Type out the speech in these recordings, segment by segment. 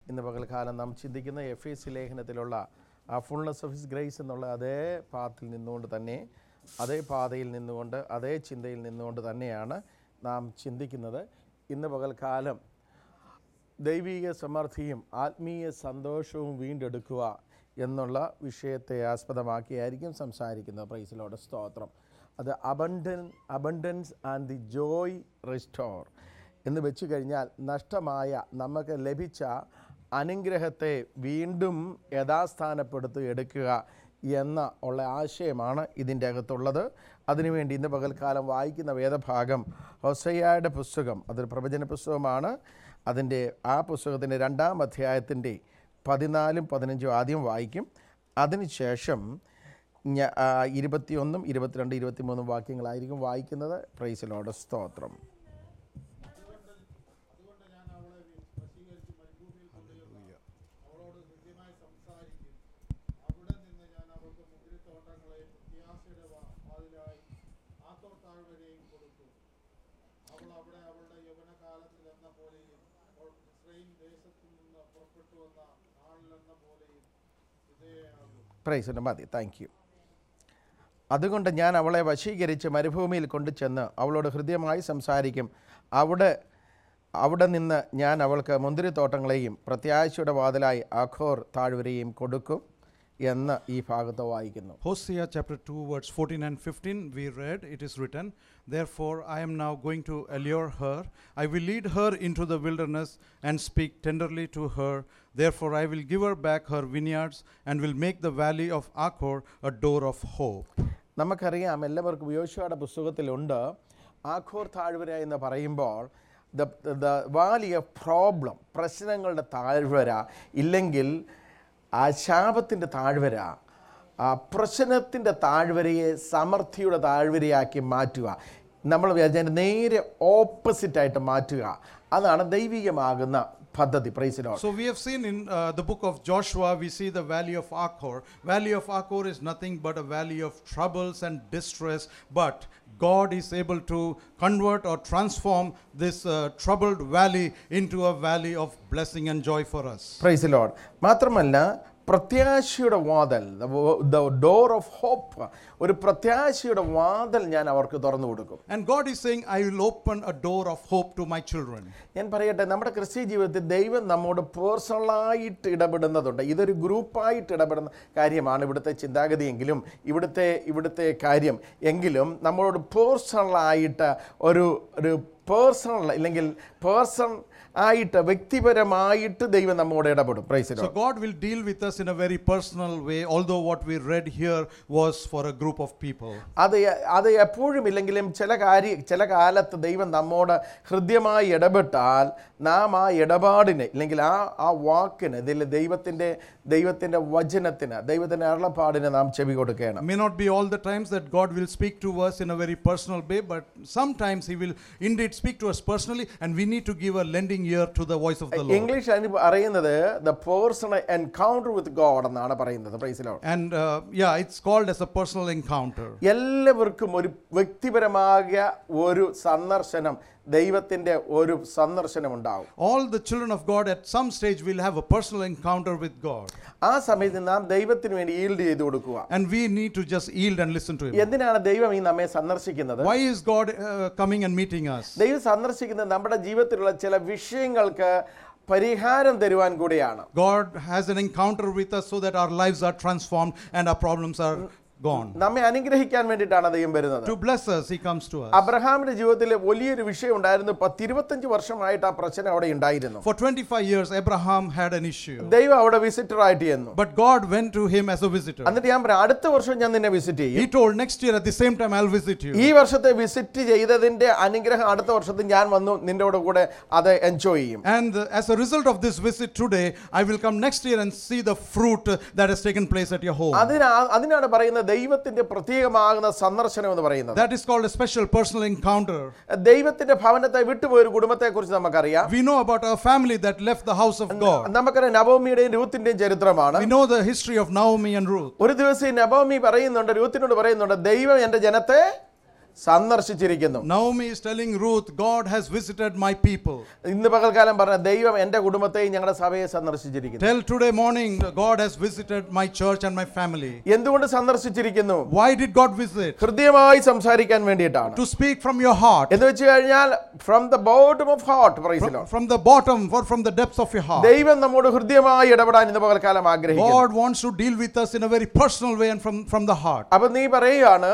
ഇന്ന് പകൽക്കാലം നാം ചിന്തിക്കുന്ന എഫ് എസ് ലേഖനത്തിലുള്ള ആ ഫുൾനെസ് ഓഫ് ഹിസ് ഗ്രേസ് എന്നുള്ള അതേ പാത്തിൽ നിന്നുകൊണ്ട് തന്നെ അതേ പാതയിൽ നിന്നുകൊണ്ട് അതേ ചിന്തയിൽ നിന്നുകൊണ്ട് തന്നെയാണ് നാം ചിന്തിക്കുന്നത് ഇന്ന് പകൽക്കാലം ദൈവിക സമൃദ്ധിയും ആത്മീയ സന്തോഷവും വീണ്ടെടുക്കുക എന്നുള്ള വിഷയത്തെ ആസ്പദമാക്കിയായിരിക്കും സംസാരിക്കുന്നത് പ്രൈസിലോടെ സ്തോത്രം അത് abundant abundance and the joy restore എന്ന് വെച്ച് കഴിഞ്ഞാൽ നഷ്ടമായ നമുക്ക് ലഭിച്ച അനുഗ്രഹത്തെ വീണ്ടും യഥാസ്ഥാനപ്പെടുത്തി എടുക്കുക എന്ന ഉള്ള ആശയമാണ് ഇതിൻ്റെ അകത്തുള്ളത് അതിനുവേണ്ടി ഇന്ന് പകൽക്കാലം വായിക്കുന്ന വേദഭാഗം ഹൊസയ്യയുടെ പുസ്തകം അതൊരു പ്രവചന പുസ്തകമാണ് അതിൻ്റെ ആ പുസ്തകത്തിൻ്റെ രണ്ടാം അധ്യായത്തിൻ്റെ പതിനാലും പതിനഞ്ചും ആദ്യം വായിക്കും അതിനുശേഷം ഞ ആ, ഇരുപത്തിയൊന്നും ഇരുപത്തിരണ്ട് ഇരുപത്തിമൂന്നും വാക്യങ്ങളായിരിക്കും വായിക്കുന്നത് പ്രൈസിലോട് സ്തോത്രം അതുകൊണ്ട് ഞാൻ അവളെ വശീകരിച്ച് മരുഭൂമിയിൽ കൊണ്ടുചെന്ന് അവളോട് ഹൃദ്യമായി സംസാരിക്കും അവിടെ നിന്ന് ഞാൻ അവൾക്ക് മുന്തിരിത്തോട്ടങ്ങളെയും പ്രത്യാശയുടെ വാ- വാതിലായി ആത്തോർ താഴ്വരയും കൊടുക്കും അവൾ അവിടെ അവളുടെ യൗവനകാലത്തിൽ എന്ന പോലെയും അവൾ ഇസ്രയേൽ ദേശത്തു നിന്ന് പുറപ്പെട്ടു വന്ന നാളിലെന്ന പോലെയും വിധേയയാകും പ്രൈസിന് മതി താങ്ക് യു അതുകൊണ്ട് ഞാൻ അവളെ വശീകരിച്ച് മരുഭൂമിയിൽ കൊണ്ടുചെന്ന് അവളോട് ഹൃദ്യമായി സംസാരിക്കും അവിടെ അവിടെ നിന്ന് ഞാൻ അവൾക്ക് മുന്തിരിത്തോട്ടങ്ങളെയും പ്രത്യാശയുടെ വാതിലായി അഖോർ താഴ്വരയും കൊടുക്കും എന്ന് ഈ ഭാഗത്ത് വായിക്കുന്നു Hosea chapter 2, verse 14 and 15, we read, it is written, Therefore I am now going to allure her. I will lead her into the wilderness and speak tenderly to her. Therefore I will give her back her vineyards and will make the valley of Achor a door of hope. നമുക്കറിയാം എല്ലാവർക്കും യോശുവയുടെ പുസ്തകത്തിലുണ്ട് Achor താഴ്വര എന്ന് പറയുമ്പോൾ the the valley of problem പ്രശ്നങ്ങളുടെ താഴ്വര ഇല്ലെങ്കിൽ ആ ശാപത്തിൻ്റെ താഴ്വര ആ പ്രശ്നത്തിൻ്റെ താഴ്വരയെ സമൃദ്ധിയുടെ താഴ്വരയാക്കി മാറ്റുക നമ്മൾ വിചാരിച്ചതിൻ്റെ നേരെ ഓപ്പോസിറ്റായിട്ട് മാറ്റുക അതാണ് ദൈവികമാകുന്ന പദ്ധതി പ്രൈസിലോ So we have seen in uh, the book of Joshua, we see the valley of Achor. Valley of Achor is nothing but a valley of troubles and distress, but God is able to convert or transform this uh, troubled valley into a valley of blessing and joy for us. Praise Lord മാത്രമല്ല പ്രത്യാശയുടെ വാതൽ the door of hope ഒരു പ്രത്യാശയുടെ വാതൽ ഞാൻ അവർക്ക് തുറന്നു കൊടുക്കും And God is saying, I will open a door of hope to my children. ഞാൻ പറയട്ടെ നമ്മുടെ ക്രിസ്ത്യ ജീവിതത്തിൽ ദൈവം നമ്മോട് പേഴ്സണലായിട്ട് ഇടപെടുന്നതുണ്ട് ഇതൊരു ഗ്രൂപ്പായിട്ട് ഇടപെടുന്ന കാര്യമാണ് ഇവിടുത്തെ ചിന്താഗതിയെങ്കിലും ഇവിടുത്തെ ഇവിടുത്തെ കാര്യം എങ്കിലും നമ്മളോട് പേഴ്സണലായിട്ട് ഒരു ഒരു പേഴ്സണൽ അല്ലെങ്കിൽ പേഴ്സൺ ആയിട്ട് വ്യക്തിപരമായിട്ട് ദൈവം നമ്മോട് ഇടപെടും പ്രൈസിലോ So God will deal with us in a very personal way, although what we read here was for a group of people. അത് എ- അത് എപ്പോഴും ഇല്ലെങ്കിലും ചില കാര്യ ചില കാലത്ത് ദൈവം നമ്മോട് ഹൃദ്യമായി ഇടപെട്ടാൽ നാം ആ ഇടപാടിന് ഇല്ലെങ്കിൽ ആ ആ വാക്കിന് ഇതിൽ ദൈവത്തിൻ്റെ ദൈവത്തിൻ്റെ വചനത്തിന് ദൈവത്തിൻ്റെ അരുളപ്പാടിന് നാം ചെവി കൊടുക്കണം May not be all the times that God will speak to us in a very personal way, but sometimes He will indeed speak to us personally, and we need to give a lending ear to the voice of the Lord. English അതിന് പറയുന്നത് the personal encounter with God എന്നാണ് പറയുന്നത് പ്രൈസിലോ And uh, yeah, it's called as a personal encounter. എല്ലാവർക്കും ഒരു വ്യക്തിപരമായ ഒരു സന്ദർശനം ദൈവത്തിൻ്റെ ഒരു സന്ദർശനം ഉണ്ടാവും All the children of God at some stage will have a personal encounter with God. ആ സമയത്ത് നാം ദൈവത്തിന് വേണ്ടി ഈൽഡ് ചെയ്ത് കൊടുക്കുക And we need to just yield and listen to Him. എന്തിനാണ് ദൈവം ഈ നമ്മെ സന്ദർശിക്കുന്നത് Why is God uh, coming and meeting us? ദൈവം സന്ദർശിക്കുന്നത് നമ്മുടെ ജീവിതത്തിലുള്ള ചില വിഷയങ്ങൾക്ക് പരിഹാരം തരുവാൻ കൂടിയാണ് God has an encounter with us so that our lives are transformed and our problems are gone. നമ്മെ അനുഗ്രഹിക്കാൻ വേണ്ടിയിട്ടാണ് ദൈവം വരുന്നത് To bless us, He comes to us. അബ്രഹാമിന്റെ ജീവിതത്തിൽ വലിയൊരു വിഷയം ഉണ്ടായിരുന്നു പത്തിരുപത്തഞ്ച് വർഷമായിട്ട് ആ പ്രശ്നം അവിടെ ഉണ്ടായിരുന്നു For 25 years, Abraham had an issue. ദൈവം അവിടെ വിസിറ്റർ ആയിട്ട് ചെന്നു But God went to him as a visitor. എന്നിട്ട് ഞാൻ പറഞ്ഞു അടുത്ത വർഷം ഞാൻ നിന്നെ വിസിറ്റ് ചെയ്യും He told, Next year at the same time, I'll visit you. ഈ വർഷത്തെ വിസിറ്റ് ചെയ്തതിന്റെ അനുഗ്രഹം അടുത്ത വർഷത്തിൽ ഞാൻ വന്നു നിന്റെ കൂടെ അത് എൻജോയ് ചെയ്യും And uh, as a result of this visit today, I will come next year and see the fruit uh, that has taken place at your home. അതിനാ അതിനാണ് പറയുന്നത് ദൈവത്തിന്റെ പ്രത്യേകമാകുന്ന സന്ദർശനം എന്ന് പറയുന്നത് That is called a special personal encounter. ദൈവത്തിന്റെ ഭവനത്തെ വിട്ടുപോയ ഒരു കുടുംബത്തെ കുറിച്ച് നമുക്കറിയാം We know about a family that left the house of God. നമുക്കറിയാം നവോമിയുടെയും രൂത്തിന്റെയും ചരിത്രമാണ് We know the history of Naomi and Ruth. ഒരു ദിവസം ഈ നവോമി പറയുന്നുണ്ട് രൂത്തിനോട് പറയുന്നുണ്ട് ദൈവം എൻ്റെ ജനത്തെ സന്ദർശിച്ചിരിക്കുന്നു Naomi is telling Ruth, God has visited my people. ഇന്ന് പകൽക്കാലം പറഞ്ഞ ദൈവം എൻ്റെ കുടുംബത്തെയും ഞങ്ങളുടെ സഭയെ സന്ദർശിച്ചിരിക്കുന്നു Tell today morning, God has visited my church and my family. എന്തുകൊണ്ട് സന്ദർശിച്ചിരിക്കുന്നു Why did God visit? ഹൃദയമായി സംസാരിക്കാൻ വേണ്ടിയിട്ടാണ് To speak from your heart, എന്ന് വെച്ച് കഴിഞ്ഞാൽ from the bottom of heart from, from the bottom or from the depths of your heart. ദൈവം നമ്മോട് ഹൃദയമായി ഇടപെടാൻ ഇന്ന് പകൽക്കാലം ആഗ്രഹിക്കുന്നു God wants to deal with us in a very personal way and from, from the heart. അപ്പൊ നീ പറയുകയാണ്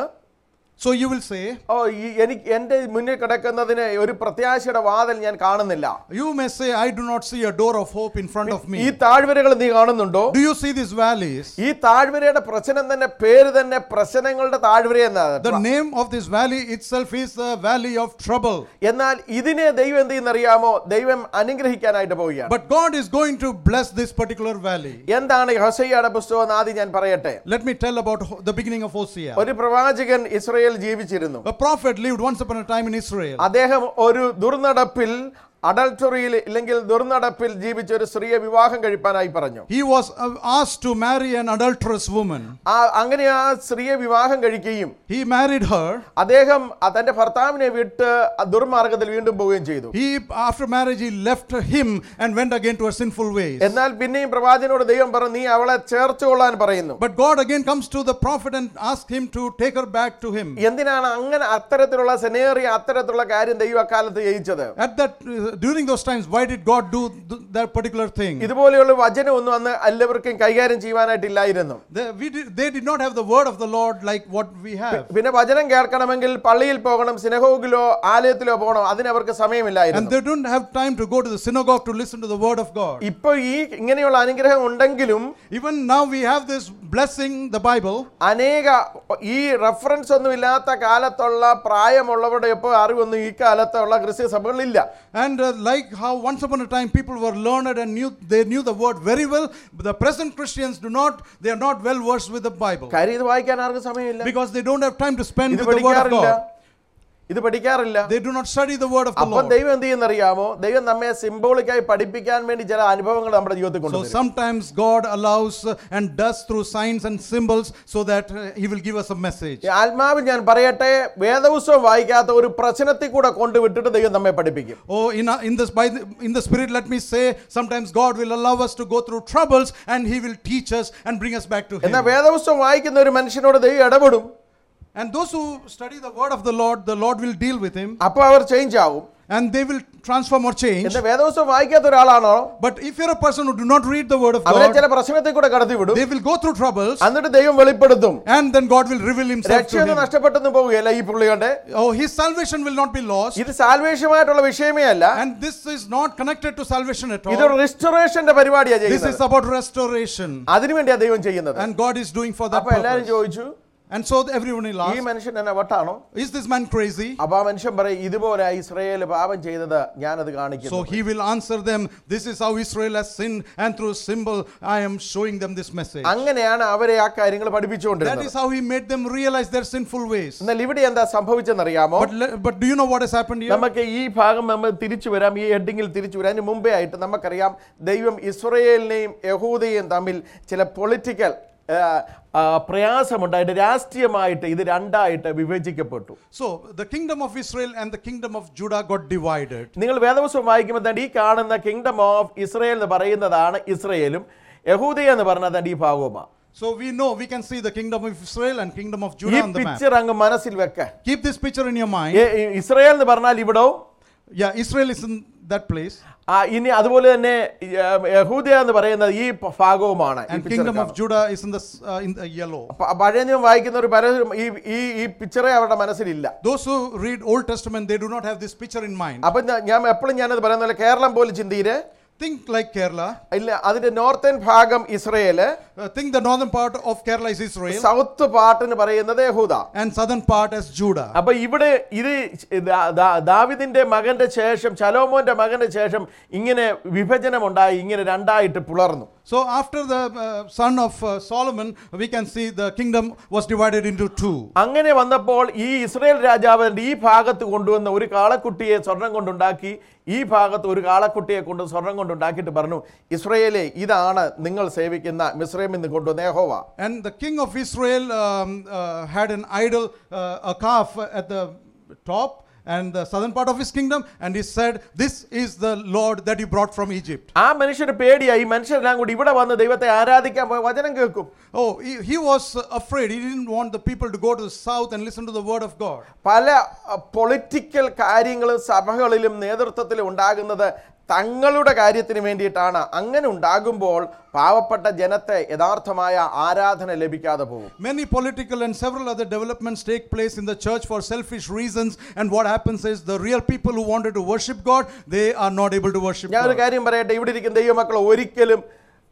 So you will say, ഓ ഈ എനിക്ക് എൻ്റെ മുന്നിൽ കിടക്കുന്നതിന് ഒരു പ്രത്യാശയുടെ വാതിൽ ഞാൻ കാണുന്നില്ല you may say, I do not see a door of hope in front of ഈ me. താഴ്വരകൾ നീ കാണുന്നുണ്ടോ Do you see these valleys? ഈ താഴ്വരയുടെ പ്രശ്നം തന്നെ പേര് തന്നെ പ്രശ്നങ്ങളുടെ താഴ്വര എന്നാണ് The name of this valley itself is the valley of trouble. എന്നാൽ ഇതിനെ ദൈവം എന്ത് ചെയ്യുന്നറിയാമോ ദൈവം അനുഗ്രഹിക്കാനായിട്ട് പോവുകയാണ് But God is going to bless this particular valley. എന്താണ് ഹൊസയ്യയുടെ പുസ്തകം എന്ന് ആദ്യം ഞാൻ പറയട്ടെ Let me tell about Ho- the beginning of Hosea. ഒരു പ്രവാചകൻ ഇസ്രയേൽ ജീവിച്ചിരുന്നു A prophet lived once upon a time in Israel. അദ്ദേഹം ഒരു ദുർനടപ്പിൽ അഡൾട്ടറിയിൽ ഇല്ലെങ്കിൽ ദുർനടപ്പിൽ ജീവിച്ച ഒരു സ്ത്രീയെ വിവാഹം കഴിപ്പാനായി പറഞ്ഞു He was uh, asked to marry an adulterous woman. ആ അങ്ങനെ ആ സ്ത്രീയെ വിവാഹം കഴിക്കുകയും He married her. അദ്ദേഹം ആ തന്റെ ഭർത്താവിനെ വിട്ട് ആ ദുർമാർഗത്തിൽ വീണ്ടും പോവുകയും ചെയ്തു He, after marriage, he left him and went again to her sinful ways. എന്നാൽ പിന്നെയും പ്രവാചകനോട് ദൈവം പറഞ്ഞു നീ അവളെ ചേർത്തുകൊള്ളാൻ പറയുന്നു But God again comes to the prophet and asks him to take her back to him. എന്തിനാണ് അങ്ങനെ അത്തരത്തിലുള്ള സെനേറിയ അത്തരത്തിലുള്ള കാര്യം ദൈവം അക്കാലത്ത് ചെയ്യിച്ചത് At that, uh, during those times, why did God do th- that particular thing? ഇതുപോലെയുള്ള വചനമൊന്നും അന്ന് എല്ലാവർക്കും കൈകാര്യം ചെയ്യുവാനായിട്ടില്ലായിരുന്നു They, we did, they did not have the word of the Lord like what we have. പിന്നെ വചനം കേൾക്കണമെങ്കിൽ പള്ളിയിൽ പോകണം സിനഹോഗിലോ ആലയത്തിലോ പോകണം അതിന് അവർക്ക് And സമയമില്ലായിരുന്നു they don't have time to go to the synagogue to listen to the word of God. ഇപ്പൊ ഈ ഇങ്ങനെയുള്ള അനുഗ്രഹം ഉണ്ടെങ്കിലും Even now we have this blessing, the Bible. അനേക ഈ റെഫറൻസ് ഒന്നും ഇല്ലാത്ത കാലത്തുള്ള പ്രായമുള്ളവരുടെ ഇപ്പോൾ അറിവൊന്നും ഈ കാലത്തുള്ള ക്രിസ്ത്യ സഭകളിലില്ല And uh, like how once upon a time people were learned and knew they knew the word very well, but the present Christians do not, they are not well versed with the Bible. കാര്യം ഇത് വായിക്കാൻ ആർക്കും സമയമില്ല Because they don't have time to spend ഇത് with the word of പഠിക്കാറില്ല God. ഇത് പഠിക്കാറില്ല They do not study the word of the അപ്പം Lord. ദൈവം എന്ത് ചെയ്യുന്നറിയാമോ ദൈവം നമ്മെ സിംബോളിക്കായി പഠിപ്പിക്കാൻ വേണ്ടി ചില അനുഭവങ്ങൾ നമ്മുടെ ജീവിതത്തിൽ So കൊണ്ടുവരും sometimes God allows uh, and does through signs and symbols so that uh, He will give us a message. ഈ ആത്മാവിൽ ഞാൻ പറയട്ടെ വേദപുസ്തകം വായിക്കാത്ത ഒരു പ്രശ്നത്തിൽ കൂടെ കൊണ്ടുവിട്ടിട്ട് ദൈവം നമ്മെ പഠിപ്പിക്കും Oh, in, uh, in, this, by the, in the Spirit, let me say, sometimes God will allow us to go through troubles and He will teach us and bring us back to Him. എന്നാൽ വേദപുസ്തകം വായിക്കുന്ന ഒരു മനുഷ്യനോട് ദൈവം ഇടപെടും And those who study the word of the Lord, the Lord will deal with him അപ്പോൾ അവർ change ആവും and they will transform or change. എന്നാൽ വേദപുസ്തകം വായിക്കാത്ത ഒരാളാണോ But if you're a person who do not read the word of അവരെ God, ചില പ്രശ്നത്തിൽ കൂടെ കടത്തി വിടും they will go through troubles എന്നിട്ട് ദൈവം വെളിപ്പെടുത്തും and then God will reveal himself to രക്ഷയൊന്നും him. നഷ്ടപ്പെട്ടെന്ന് പോവുകയല്ല ഈ പുള്ളിയുടെ Oh, his salvation will not be lost. ഇത് സാൽവേഷമായിട്ടുള്ള വിഷയമേ അല്ല And this is not connected to salvation at ഇത് all. റിസ്റ്റോറേഷന്റെ പരിപാടിയാണ് This ചെയ്യുന്നത് is about restoration. അതിനുവേണ്ടിയാ ദൈവം ചെയ്യുന്നത് And God is doing for that അപ്പൊ എല്ലാരും purpose. ചോദിച്ചു And so everyone will ഈ ask, മനുഷ്യൻ എന്നെ വട്ടാണോ is this man crazy? അപ്പൊ ആ മനുഷ്യൻ പറയും ഇതുപോലെ ഇസ്രയേൽ പാപം ചെയ്തത് ഞാനത് So കാണിക്കുന്നു he will answer them, this is how Israel has sinned and through symbol I am showing them this message. അങ്ങനെയാണ് അവരെ ആ കാര്യങ്ങൾ That പഠിപ്പിച്ചുകൊണ്ടിരുന്നത് is how he made them realize their sinful ways. എന്നാൽ ഇവിടെ എന്താ സംഭവിച്ചെന്നറിയാമോ But, le- but do you know what has happened here? നമുക്ക് ഈ ഭാഗം നമ്മൾ തിരിച്ചു വരാം ഈ ഹെഡിങ്ങിൽ തിരിച്ചു വരാം അതിന് മുമ്പേ ആയിട്ട് നമുക്കറിയാം ദൈവം ഇസ്രയേലിനെയും യഹൂദയെയും തമ്മിൽ ചില പൊളിറ്റിക്കൽ പ്രയാസമുണ്ടായിട്ട് രാഷ്ട്രീയമായിട്ട് ഇത് രണ്ടായിട്ട് വിഭജിക്കപ്പെട്ടു So the kingdom of Israel and the kingdom of Judah got divided. നിങ്ങൾ വേദവസ്വം വായിക്കുമ്പോൾ തന്നെ ഈ കാണുന്ന കിങ്ഡം ഓഫ് ഇസ്രയേൽ എന്ന് പറയുന്നതാണ് ഇസ്രയേലും യഹൂദയ എന്ന് പറഞ്ഞത് ഈ ഭാഗവുമാണ് So we know, we can see the kingdom of Israel and kingdom of ഈ Judah on the map. Picture അങ്ങ് മനസ്സിൽ വെക്ക Keep this picture in your mind. ഏ- ഈ ഇസ്രയേൽ എന്ന് പറഞ്ഞാൽ ഇവിടവും Yeah, Israel is in that place. ആ ഇനി അതുപോലെ തന്നെ യഹൂദയ എന്ന് പറയുന്നത് ഈ പ- ഭാഗവുമാണ് ഈ And picture kingdom of കാണുന്നത്. Judah is in the, s- uh, in the yellow. പ- പഴയ നിയമം വായിക്കുന്നവർ പലരും ഈ ഈ ഈ പിക്ചറെ അവരുടെ മനസ്സിലില്ല Those who read Old Testament, they do not have this picture in mind. അപ്പൊ ഞാ- ഞാൻ എപ്പോഴും ഞാനത് പറയുന്ന പോലെ കേരളം പോലും ചിന്തയില് Think like Kerala. ഇല്ല അതിന്റെ നോർത്തേൺ ഭാഗം Israel Uh, think the northern part of Kerala is Israel south പാർട്ടിന് പറയുന്നത് യഹൂദ and southern part as Judah. അപ്പൊ ഇവിടെ ഇത് ദാ- ദാ- ദാവിദിന്റെ മകന്റെ ശേഷം ശലോമോന്റെ മകന്റെ ശേഷം ഇങ്ങനെ വിഭജനം ഉണ്ടായി ഇങ്ങനെ രണ്ടായിട്ട് പുലർന്നു So after the uh, son of uh, Solomon, we can see the kingdom was divided into two. അങ്ങനെ വന്നപ്പോൾ ഈ ഇസ്രയേൽ രാജാവിൻ്റെ ഈ ഭാഗത്ത് കൊണ്ടുവന്ന ഒരു കാളക്കുട്ടിയെ സ്വർണം കൊണ്ടുണ്ടാക്കി ഈ ഭാഗത്ത് ഒരു കാളക്കുട്ടിയെ കൊണ്ട് സ്വർണം കൊണ്ടുണ്ടാക്കിയിട്ട് പറഞ്ഞു ഇസ്രയേലെ ഇതാണ് നിങ്ങൾ സേവിക്കുന്ന മിസ്രൈമിൽ നിന്ന് കൊണ്ടുവന്ന യഹോവ And the king of Israel um, uh, had an idol, uh, a calf at the top and the southern part of his kingdom, and he said, This is the Lord that he brought from Egypt. ആ മനുഷ്യന് പേടിയായി ഈ മനുഷ്യരെല്ലാം കൂടി ഇവിടെ വന്ന് ദൈവത്തെ ആരാധിക്കാൻ പോയ വചനം കേൾക്കും Oh, he, he was afraid. He didn't want the people to go to the south and listen to the word of God. പല പൊളിറ്റിക്കൽ കാര്യങ്ങളും സഭകളിലും നേതൃത്വത്തിലും ഉണ്ടാകുന്നത് തങ്ങളുടെ കാര്യത്തിന് വേണ്ടിയിട്ടാണ് അങ്ങനെ ഉണ്ടാകുമ്പോൾ പാവപ്പെട്ട ജനത്തെ യഥാർത്ഥമായ ആരാധന ലഭിക്കാതെ പോകും Many political and several other developments take place in the church for selfish reasons, and what happens is the real people who wanted to worship God, they are not able to worship ഞാൻ ഒരു God. കാര്യം പറയട്ടെ ഇവിടെ ഇരിക്കുന്ന ദൈവമക്കൾ ഒരിക്കലും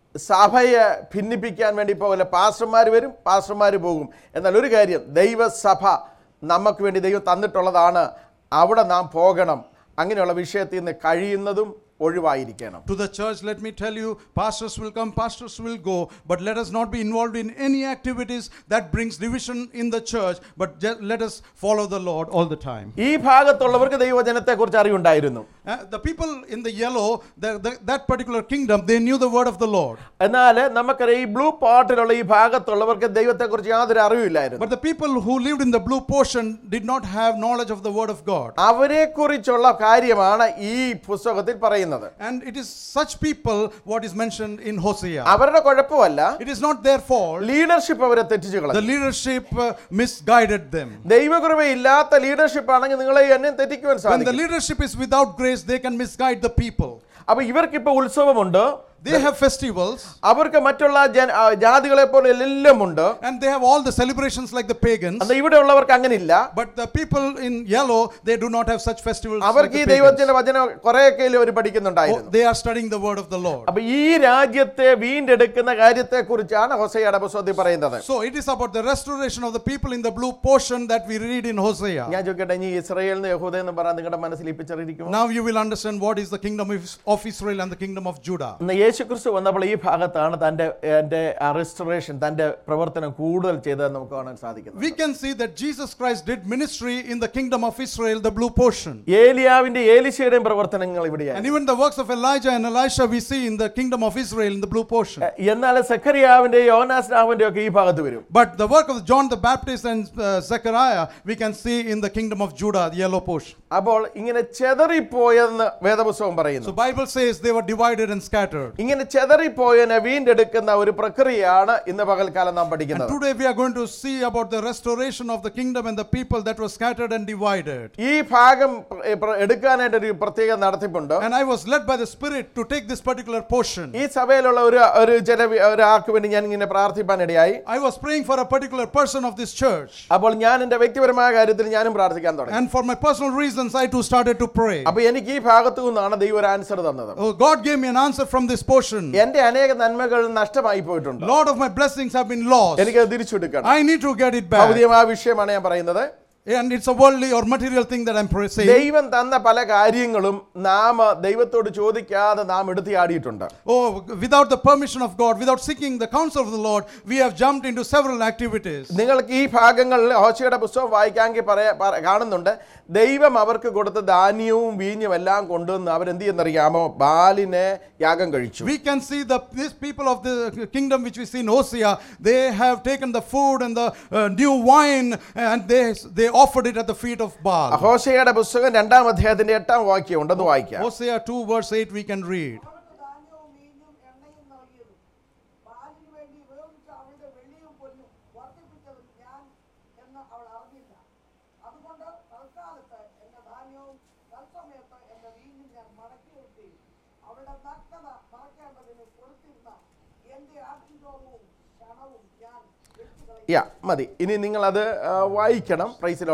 സഭയെ ഭിന്നിപ്പിക്കാൻ വേണ്ടി പോകില്ല പാസ്റ്റർമാർ വരും പാസ്റ്റർമാർ പോകും എന്നാൽ ഒരു കാര്യം ദൈവസഭ നമുക്ക് വേണ്ടി ദൈവം തന്നിട്ടുള്ളതാണ് അവിടെ നാം പോകണം അങ്ങനെയുള്ള വിഷയത്തിൽ നിന്ന് കഴിയുന്നതും ഒഴിവായിരിക്കണം To the church, let me tell you, pastors will come, pastors will go, but let us not be involved in any activities that brings division in the church, but just let us follow the Lord all the time. ഈ ഭാഗത്തുള്ളവർക്ക് ദൈവജനത്തെക്കുറിച്ച് അറിവുണ്ടായിരുന്നു Uh, the people in the yellow, the, the, that particular kingdom, they knew the word of the Lord. എന്നാൽ നമുക്കറിയാം ഈ blue പാർട്ടിലുള്ള ഈ ഭാഗത്തുള്ളവർക്ക് ദൈവത്തെക്കുറിച്ച് യാതൊരു അറിവില്ലായിരുന്നു But the people who lived in the blue portion did not have knowledge of the word of God. അവരെ കുറിച്ചുള്ള കാര്യമാണ് ഈ പുസ്തകത്തിൽ പറയുന്നത് And it is such people what is mentioned in Hosea. അവരുടെ കുഴപ്പമല്ല It is not their fault. Leadership അവരെ തെറ്റിച്ചു The കളഞ്ഞു leadership uh, misguided them. ദൈവകൃപയില്ലാത്ത ലീഡർഷിപ്പ് ആണെങ്കിൽ നിങ്ങളെ എന്നെ തെറ്റിക്കുവാൻ When the സാധിക്കും leadership is without grace, they can misguide the people. അപ്പൊ ഇവർക്കിപ്പോ ഉത്സവമുണ്ട് They have festivals അവർക്ക് മറ്റുള്ള ജന- ആ, ജാതികളെ പോലെ എല്ലാം ഉണ്ട് and they have all the celebrations like the pagans. അന്ന് ഇവിടെ ഉള്ളവർക്ക് അങ്ങനെ ഇല്ല But the people in yellow, they do not have such festivals. Like അവർക്ക് the ഈ pagans. ദൈവത്തിന്റെ വചനം കുറെയൊക്കെ അവർ Oh, പഠിക്കുന്നുണ്ടായിരുന്നു they are studying the word of the Lord. അപ്പൊ ഈ രാജ്യത്തെ വീണ്ടെടുക്കുന്ന കാര്യത്തെ കുറിച്ചാണ് ഹൊസയുടെ പുസ്തകത്തിൽ പറയുന്നത് So it is about the restoration of the people in the blue portion that we read in Hosea. ഞാൻ ചോദിക്കട്ടെ ഇനി ഇസ്രയേലിന് യഹൂദ എന്ന് പറയാൻ നിങ്ങളുടെ മനസ്സിൽ ഇപ്പിച്ചറിയിരിക്കും Now you will understand what is the kingdom of of Israel and the kingdom of Judah. ഇന്ന് യേശു ക്രിസ്തു വന്നപ്പോൾ ഈ ഭാഗത്താണ് തൻ്റെ എൻ്റെ റെസ്റ്റോറേഷൻ തൻ്റെ പ്രവർത്തനം കൂടുതൽ ചെയ്തതെന്ന് നമുക്ക് കാണാൻ സാധിക്കുന്നത് We can see that Jesus Christ did ministry in the kingdom of Israel, the blue portion. ഏലിയാവിന്റെ ഏലിശയുടെയും പ്രവർത്തനങ്ങൾ ഇവിടെയാണ് And even the works of Elijah and Elisha we see in the kingdom of Israel in the blue portion. എന്നാൽ സഖറിയാവിന്റെ യോനാസ്നാവിന്റെ ഒക്കെ ഈ ഭാഗത്ത് വരും But the work of John the Baptist and uh, Zechariah we can see in the kingdom of Judah, the yellow portion. അപ്പോൾ ഇങ്ങനെ ചെതറിപ്പോയെന്ന് വേദപുസ്തകം So പറയുന്നു Bible says they were divided and scattered. ഇങ്ങനെ ചെതറിപ്പോയതിനെ വീണ്ടെടുക്കുന്ന ഒരു പ്രക്രിയയാണ് ഇന്ന് പകൽക്കാലം നാം And പഠിക്കുന്നത് today we are going to see about the restoration of the kingdom and the people that were scattered and divided. ഈ ഭാഗം പ്ര- പ്ര- എടുക്കാനായിട്ട് ഒരു പ്രത്യേക നടത്തിപ്പുണ്ട് And I was led by the Spirit to take this particular portion. ഈ സഭയിലുള്ള ഒരു ഒരു ചില വി- ഒരാൾക്ക് വേണ്ടി ഞാൻ ഇങ്ങനെ പ്രാർത്ഥിപ്പാനിടയായി I was praying for a particular person of this church. അപ്പോൾ ഞാൻ എൻ്റെ വ്യക്തിപരമായ കാര്യത്തിൽ ഞാനും പ്രാർത്ഥിക്കാൻ തുടങ്ങി And for my personal reasons, I too started to pray. അപ്പൊ എനിക്ക് ഈ ഭാഗത്തു നിന്നാണ് ദൈവം ഒരു ആൻസർ തന്നത് Oh, God gave me an answer from this portion. എന്റെ അനേക നന്മകൾ നഷ്ടമായി പോയിട്ടുണ്ട് Lord of my blessings have been lost. എനിക്ക് തിരിച്ചെടുക്കണം I need to get it back. ഭൗതികമായ വിഷയമാണ് ഞാൻ പറയുന്നത് And it's a worldly or material thing that I'm pra- saying. ദൈവം തന്ന പല കാര്യങ്ങളും നാം ദൈവത്തോട് ചോദിക്കാതെ നാം എടുത്തിയാടിയിട്ടുണ്ട് Oh, without the permission of God, without seeking the counsel of the Lord, we have jumped into several activities. നിങ്ങൾക്ക് ഈ ഭാഗങ്ങളിൽ ഹോശയുടെ പുസ്തകം വായിക്കാമെങ്കിൽ പറയാ പറ- കാണുന്നുണ്ട് ദൈവം അവർക്ക് കൊടുത്ത ധാന്യവും വീഞ്ഞും എല്ലാം കൊണ്ടുവന്ന് അവരെന്ത് ചെയ്യുന്നറിയാമോ ബാലിനെ യാഗം കഴിച്ചു We can see the these people of the kingdom which we see in Hosea, they have taken the food and the uh, new wine and they they offered it at the feet of Baal. ഹോശയുടെ പുസ്തകം രണ്ടാം അധ്യായത്തിന്റെ എട്ടാം വാക്യം ഉണ്ടെന്ന് വായിക്കാം Hosea 2 verse 8 we can read. അവർക്ക് ധാന്യവും വീഞ്ഞും എണ്ണയും നൽകിയതും ബാലിന് വേണ്ടി ഉപയോഗിച്ച അവളുടെ വെള്ളിയും പൊന്നും വർദ്ധിപ്പിച്ചതും ഞാൻ എന്ന് അവൾ അറിഞ്ഞില്ല അതുകൊണ്ട് തൽക്കാലത്ത് എന്റെ ധാന്യവും തത്സമയത്ത് എന്റെ വീഞ്ഞും ഞാൻ മടക്കി നിർത്തി അവളുടെ നഗ്നത മറക്കേണ്ടതിന് കൊടുത്തിരുന്ന എന്റെ ആട്ടിൻതോമവും ക്ഷണവും ഞാൻ വെട്ടുകളയും യാ മതി ഇനി നിങ്ങളത് ആ, വായിക്കണം പ്രൈസിലോട്ട്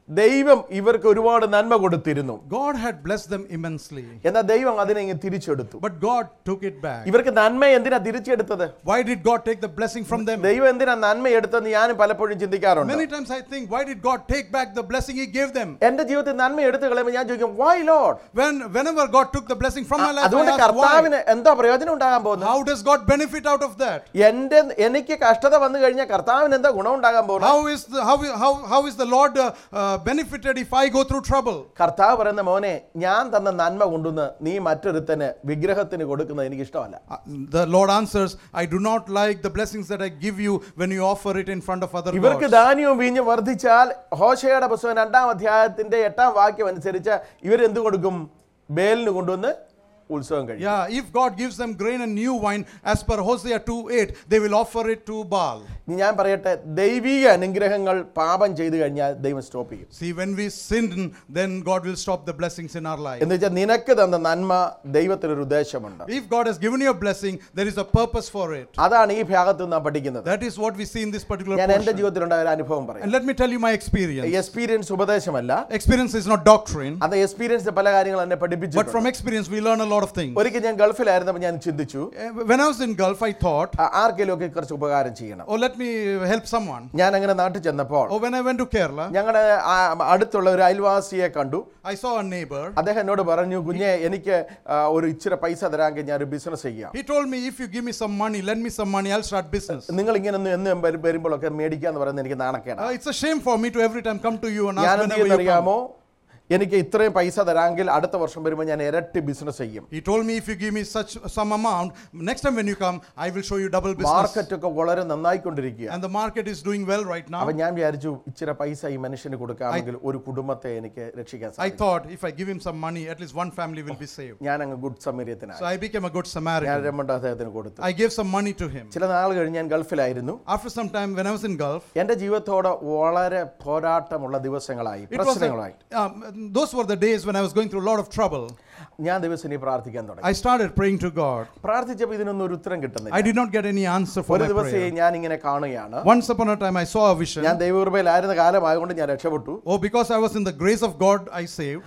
ദൈവം ഇവർക്ക് ഒരുപാട് നന്മ കൊടുത്തിരുന്നു God had blessed them immensely. എന്നാൽ ദൈവം അതിനെ ഇങ്ങ് തിരിച്ചെടുത്തു But God took it back. ഇവർക്ക് നന്മ എന്തിനാ തിരിച്ചെടുത്തത് Why did God take the blessing from them? ദൈവം എന്തിനാ നന്മ എടുത്തെന്ന് ഞാനും പലപ്പോഴും ചിന്തിക്കാറുണ്ട് Many times I think, why did God take back the blessing He gave them? എന്റെ ജീവിതത്തിൽ നന്മ എടുത്തു കളയുമ്പോൾ ഞാൻ ചോദിക്കും why Lord When whenever God took the blessing from my life, I അതുകൊണ്ട് ask why. കർത്താവിന് എന്താ പ്രയോജനം ഉണ്ടാകാൻ പോകുന്നത് How does God benefit out of that? എന്റെ എനിക്ക് കഷ്ടത വന്നു കഴിഞ്ഞാൽ കർത്താവിന് എന്താ ഗുണം ഉണ്ടാകാൻ പോകുന്നത് How is the how is- how, how is the Lord uh, uh, benefited if I go through trouble? കർത്താവ് പറയുന്ന മോനെ ഞാൻ തന്ന നന്മ കൊണ്ടുവന്ന് നീ മറ്റൊരുത്തന് വിഗ്രഹത്തിന് കൊടുക്കുന്നത് എനിക്ക് ഇഷ്ടമല്ല Uh, the Lord answers, I do not like the blessings that I give you when you offer it in front of other ഇവർക്ക് gods. ധാന്യവും വീഞ്ഞും വർദ്ധിച്ചാൽ ഹോശയുടെ പുസ്തകം രണ്ടാം അധ്യായത്തിന്റെ എട്ടാം വാക്യം അനുസരിച്ച് ഇവരെന്ത് കൊടുക്കും ബേലിന് കൊണ്ടുവന്ന് ഉത്സവം കഴിയും Yeah, if God gives them grain and new wine, as per Hosea 2:8, they will offer it to Baal. ഇനി ഞാൻ പറയട്ടെ ദൈവീക അനുഗ്രഹങ്ങൾ പാപം ചെയ്തു കഴിഞ്ഞാൽ ദൈവം സ്റ്റോപ്പ് ചെയ്യും See, when we sin, then God will stop the blessings in our life. എന്ന് വെച്ചാൽ നിനക്ക് തന്ന നന്മ ദൈവത്തിനൊരു ഉദ്ദേശമുണ്ട് If God has given you a blessing, there is a purpose for it. അതാണ് ഈ ഭാഗത്ത് നാം പഠിക്കുന്നത് That is what we see in this particular ഞാൻ എൻ്റെ portion. ജീവിതത്തിലുണ്ടായ ഒരു അനുഭവം പറയാം And let me tell you my experience. Experience ഉപദേശമല്ല Experience is not doctrine, അത് എക്സ്പീരിയൻസ് പല കാര്യങ്ങൾ എന്നെ but പഠിപ്പിച്ചു from experience we learn a lot of things. ഒരിക്കൽ ഞാൻ ഗൾഫിലായിരുന്നപ്പോൾ ഞാൻ ചിന്തിച്ചു Eh, When I was in Gulf, I thought, ആ- ആർക്കെങ്കിലും ഒക്കെ കുറച്ച് ഉപകാരം ചെയ്യണം oh, let me help someone. ഞാൻ അങ്ങനെ നാട്ടിൽ ചെന്നപ്പോൾ Oh, when I went to Kerala, ഞങ്ങളുടെ ആ- അടുത്തുള്ള ഒരു അയൽവാസിയെ കണ്ടു I saw a neighbor. അദ്ദേഹം എന്നോട് പറഞ്ഞു കുഞ്ഞെ എനിക്ക് ആ, ഒരു ഇച്ചിരി പൈസ തരാമെങ്കിൽ ഞാൻ ഒരു ബിസിനസ് ചെയ്യാം He told me, if you give me some money, lend me some money, I'll start business. നിങ്ങൾ ഇങ്ങനെ ഒന്ന് എന്ന് വരു- വരുമ്പോഴൊക്കെ മേടിക്കാന്ന് പറയുന്നത് എനിക്ക് നാണക്കേടാണ് Uh, it's a shame for me to every time come to you and ഞാൻ ask എന്ത് whenever you come. അറിയാമോ എനിക്ക് ഇത്രയും പൈസ തരാമെങ്കിൽ അടുത്ത വർഷം വരുമ്പോൾ ഞാൻ ഇരട്ടി ബിസിനസ് ചെയ്യും He told me, if you give me such some amount, next time when you come, I will show you double business. Market ഒക്കെ വളരെ നന്നായിക്കൊണ്ടിരിക്കുക And the market is doing well right now. അപ്പൊ ഞാൻ വിചാരിച്ചു ഇച്ചിരി പൈസ ഈ മനുഷ്യന് കൊടുക്കാമെങ്കിൽ ഒരു കുടുംബത്തെ എനിക്ക് രക്ഷിക്കാൻ I സാധിക്കും thought if I give him some money, at least one family will be saved. ഞാൻ അങ്ങ് ഗുഡ് സമീര്യത്തിനായി So I became a good ഞാൻ Samaritan. രമണ്ട് അദ്ദേഹത്തിന് കൊടുത്തു I gave some money to him. ചില നാൾ കഴിഞ്ഞ് ഞാൻ ഗൾഫിലായിരുന്നു After some time, when I was in Gulf, എന്റെ ജീവിതത്തോട് വളരെ പോരാട്ടമുള്ള ദിവസങ്ങളായി it was പ്രശ്നങ്ങളായി a, um, those were the days when I was going through a lot of trouble. ഞാൻ ദിവസം പ്രാർത്ഥിക്കാൻ തുടങ്ങി I started praying to God. പ്രാർത്ഥിച്ചപ്പോൾ ഇതിനൊന്നും ഒരു ഉത്തരം കിട്ടുന്നില്ല I did not get any answer for ഒരു my ദിവസം prayer. ഞാൻ ഇങ്ങനെ കാണുകയാണ് Once upon a time, I saw a vision. ഞാൻ ദൈവകൃപയിലായിരുന്ന കാലമായതുകൊണ്ട് ഞാൻ രക്ഷപ്പെട്ടു Oh, because I was in the grace of God, I saved.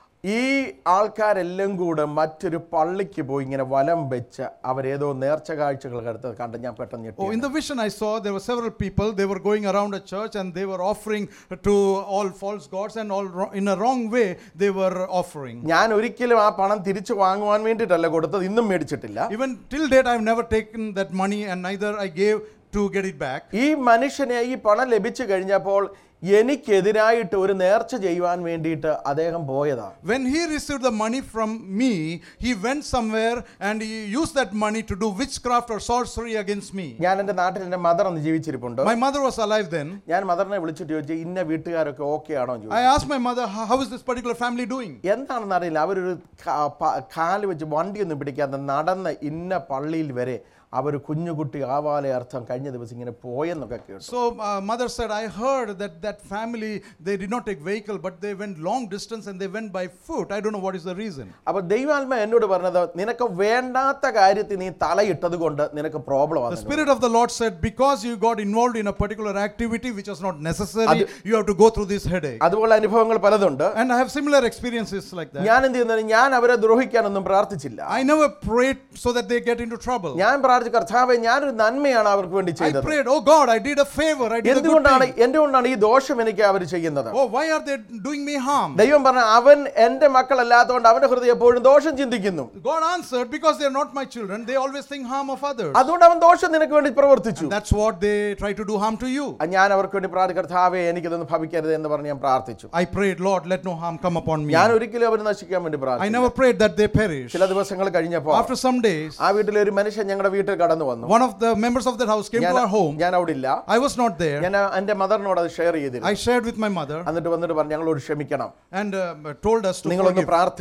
ഈ ആൾക്കാരെല്ലാം കൂടെ മറ്റൊരു പള്ളിക്ക് പോയി ഇങ്ങനെ വലം വെച്ച് അവരേതോ നേർച്ച കാഴ്ചകൾ എടുത്ത് കണ്ട് ഞാൻ പെട്ടെന്ന് Oh, in ഞെട്ടി the vision I saw, there were several people. They were going around a church and they were offering to all false gods and all wro- in a wrong way they were offering. ഞാൻ ഒരിക്കലും ആ പണം തിരിച്ചു വാങ്ങുവാൻ വേണ്ടിയിട്ടല്ല കൊടുത്തത് ഇന്നും മേടിച്ചിട്ടില്ല Even till date, I've never taken that money and neither I gave to get it back. ഈ മനുഷ്യനെ ഈ പണം ലഭിച്ചു കഴിഞ്ഞപ്പോൾ എനിക്കെതിരായിട്ട് ഒരു നേർച്ച ചെയ്യുവാൻ വേണ്ടിയിട്ട് അദ്ദേഹം പോയതാ When he received the money from me, he went somewhere and he used that money to do witchcraft or sorcery against me. ഞാൻ എൻ്റെ നാട്ടിൽ എൻ്റെ മദർ ഒന്ന് ജീവിച്ചിരിപ്പുണ്ട് My mother was alive then. ഞാൻ മദറിനെ വിളിച്ചിട്ട് ചോദിച്ചു ഇന്ന വീട്ടുകാരൊക്കെ ഓക്കെ ആണോ എന്ന് I ചോദിച്ചു asked my mother, "How- how is this particular family doing? എന്താണെന്ന് അറിയില്ല അവരൊരു കാ- പ- കാല് വെച്ച് വണ്ടിയൊന്നും പിടിക്കാതെ നടന്ന് ഇന്ന പള്ളിയിൽ വരെ അവർ കുഞ്ഞുകുട്ടി ആവാലെ അർത്ഥം കഴിഞ്ഞ ദിവസം ഇങ്ങനെ പോയെന്നൊക്കെ കേട്ടു So uh, mother said, I heard that that family they did not take vehicle, but they went long distance and they went by foot. I don't know what is the reason. അപ്പൊ ദൈവാത്മ എന്നോട് പറഞ്ഞത് നിനക്ക് വേണ്ടാത്ത കാര്യത്തിൽ നീ തലയിട്ടത് കൊണ്ട് നിനക്ക് പ്രോബ്ലം The ആണ് Spirit of the Lord said, because you got involved in a particular activity which was not necessary, you have to go through this headache. അതുപോലെ അനുഭവങ്ങൾ പലതുണ്ട് And I have similar experiences like that. ഞാൻ എന്ത് ചെയ്യുന്നത് ഞാൻ അവരെ ദ്രോഹിക്കാനൊന്നും പ്രാർത്ഥിച്ചില്ല I never prayed so that they get into trouble. ഞാൻ പ്രാർത്ഥിച്ചു കർത്താവെ ഞാനൊരു നന്മയാണ് അവർക്ക് വേണ്ടി I ചെയ്തത് prayed, oh God, I did a favor, I did a good എന്തുകൊണ്ടാണ് thing. എന്തുകൊണ്ടാണ് ഈ ദോഷം എനിക്ക് അവർ ചെയ്യുന്നത് Oh, why are they doing me harm? ദൈവം പറഞ്ഞ അവൻ എന്റെ മക്കളല്ലാത്തതുകൊണ്ട് അവന്റെ ഹൃദയം എപ്പോഴും ദോഷം ചിന്തിക്കുന്നു God answered, because they are not my children, they always think harm of others. അതുകൊണ്ട് അവൻ ദോഷം നിനക്ക് വേണ്ടി പ്രവർത്തിച്ചു That's what they try to do harm to you. ആ ഞാൻ അവർക്ക് വേണ്ടി പ്രാർത്ഥി കർത്താവെ എനിക്കിതൊന്നും ഭവിക്കരുത് എന്ന് പറഞ്ഞ് ഞാൻ പ്രാർത്ഥിച്ചു I prayed, Lord, let no harm come upon me. ഞാൻ ഒരിക്കലും അവർ നശിക്കാൻ വേണ്ടി I പ്രാർത്ഥിച്ചു never prayed that they perish. ചില ദിവസങ്ങൾ കഴിഞ്ഞപ്പോൾ After some days, ആ വീട്ടിലെ ഒരു മനുഷ്യൻ ഞങ്ങളുടെ വീട്ടിൽ കടന്നു വന്നു one of the members of that house came ഞാൻ to our home. ഞാൻ അവിടെ ഇല്ല I was not there. ഞാൻ എന്റെ മദറിനോട് അത് ഷെയർ ചെയ്തിരുന്നു I shared with my mother എന്നിട്ട് വന്നിട്ട് പറഞ്ഞു ഞങ്ങളോട് ക്ഷമിക്കണം and uh, told us to നിങ്ങളൊന്ന് forgive. പ്രാർത്ഥിക്കണം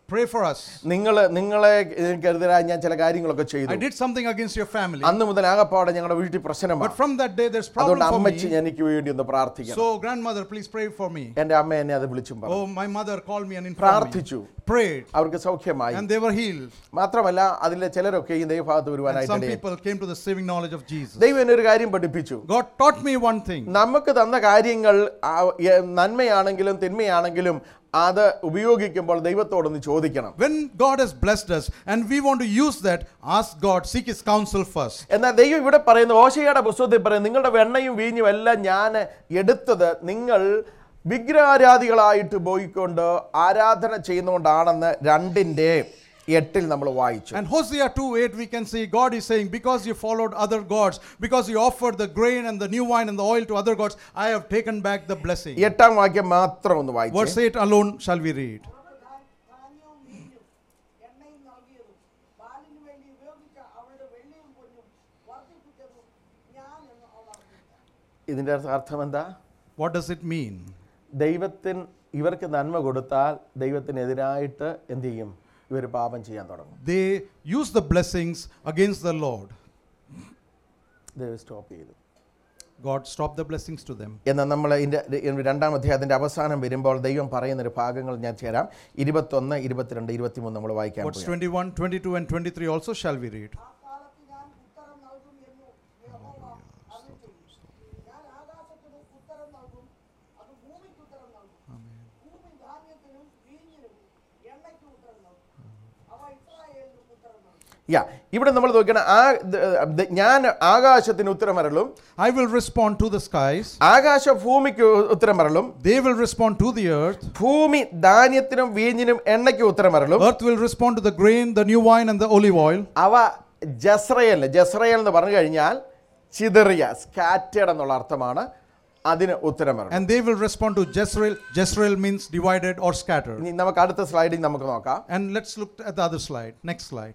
pray for us. നിങ്ങൾ നിങ്ങളെ കരുതരാൻ ഞാൻ ചില കാര്യങ്ങളൊക്കെ I ചെയ്തു did something against your family. അന്ന് മുതൽ ആകപ്പാടെ ഞങ്ങളുടെ വീട്ടിൽ പ്രശ്നമാണ് But from that day, there's problem അതുകൊണ്ട് for അമ്മച്ചി me. എനിക്ക് വേണ്ടി ഒന്ന് പ്രാർത്ഥിക്കണം So, grandmother, please pray for me. എന്റെ അമ്മ എന്നെ അത് വിളിച്ചും പറഞ്ഞു Oh, my mother called me and informed me. പ്രാർത്ഥിച്ചു Prayed. അവർക്ക് സൗഖ്യമായി And they were healed. മാത്രമല്ല അതിലെ ചിലരൊക്കെ ഈ ദൈവഭാഗത്ത് And വരുവാനായിട്ട് some ഇടയായി. people came to the saving knowledge of Jesus. ദൈവം എന്നെ ഒരു കാര്യം പഠിപ്പിച്ചു God taught me one thing. നമുക്ക് തന്ന കാര്യങ്ങൾ ആ, എ- നന്മയാണെങ്കിലും തിന്മയാണെങ്കിലും അത് ഉപയോഗിക്കുമ്പോൾ ദൈവത്തോടൊന്ന് ചോദിക്കണം When God has blessed us and we want to use that, ask God, seek His counsel first. എന്നാൽ ദൈവം ഇവിടെ പറയുന്നു ഓശയുടെ പുസ്തകത്തിൽ പറയുന്നു നിങ്ങളുടെ വെണ്ണയും വീഞ്ഞും എല്ലാം ഞാൻ എടുത്തത് നിങ്ങൾ വിഗ്രഹാരാധികളായിട്ട് പോയിക്കൊണ്ട് ആരാധന ചെയ്യുന്നതുകൊണ്ടാണെന്ന് രണ്ടിൻ്റെ എട്ടിൽ നമ്മൾ വായിച്ചു And Hosea 2 8, we can see God is saying, Because you followed other gods, because you offered the grain and the new wine and the oil to other gods, I have taken back the blessing. എട്ടാം വാക്യം മാത്രം ഒന്ന് വായിച്ചു Verse 8 alone shall we read. അവർക്ക് ധാ- ധാന്യവും വീഞ്ഞും എണ്ണയും നൽകിയതും ബാലിനു വേണ്ടി ഉപയോഗിച്ച അവളുടെ വെള്ളിയും പൊന്നും വർദ്ധിപ്പിച്ചതും ഞാൻ എന്ന് അവൾ അറിഞ്ഞില്ല ഇതിൻ്റെ അർത്ഥം എന്താ What does it mean? ദൈവത്തിന് ഇവർക്ക് നന്മ കൊടുത്താൽ ദൈവത്തിനെതിരായിട്ട് എന്ത് ചെയ്യും ഇവർ പാപം ചെയ്യാൻ തുടങ്ങും They use the blessings against the Lord. ദൈവം സ്റ്റോപ്പ് ചെയ്തു God stopped the blessings to them. എന്നാൽ നമ്മൾ ഇതിൻ്റെ രണ്ടാം അധ്യായത്തിൻ്റെ അവസാനം വരുമ്പോൾ ദൈവം പറയുന്ന ഒരു ഭാഗങ്ങൾ ഞാൻ ചേരാം ഇരുപത്തൊന്ന് ഇരുപത്തിരണ്ട് ഇരുപത്തിമൂന്ന് നമ്മൾ വായിക്കാൻ What's പോവുകയാണ്. 21, 22, and 23 also shall we read. ആ കാലത്ത് ഞാൻ ഉത്തരം നൽകും എന്നു യഹോവ അരുളിച്ചെയ്തു. ഞാൻ ആകാശത്തിന് ഉത്തരം നൽകും അത് ഭൂമിക്ക് ഉത്തരം നൽകും ഭൂമി ധാന്യത്തിനും വീഞ്ഞിനും എണ്ണയ്ക്ക് ഉത്തരം നൽകും അവ ഇസ്രായേലിനും ഉത്തരം നൽകും യാ ഇവിടെ നമ്മൾ നോക്കണം ആ ദ- ദ- ഞാൻ ആകാശത്തിന് ഉത്തരം വരളും I will respond to the skies, ആകാശ ഭൂമിക്ക് ഉത്തരം വരളും they will respond to the earth, ഭൂമി ധാന്യത്തിനും വീഞ്ഞിനും എണ്ണയ്ക്ക് ഉത്തരം വരളും earth will respond to the grain, the new wine, and the olive oil. അവ ജസ്രയേൽ ജസ്രയേൽ എന്ന് പറഞ്ഞു കഴിഞ്ഞാൽ ചിതറിയ സ്കാറ്റേഡ് എന്നുള്ള അർത്ഥമാണ് അതിന് ഉത്തരം വരണം And they will respond to Jezreel. Jezreel means divided or scattered. ഇനി നമുക്ക് അടുത്ത സ്ലൈഡിൽ നമുക്ക് നോക്കാം And let's look at the other slide. Next slide.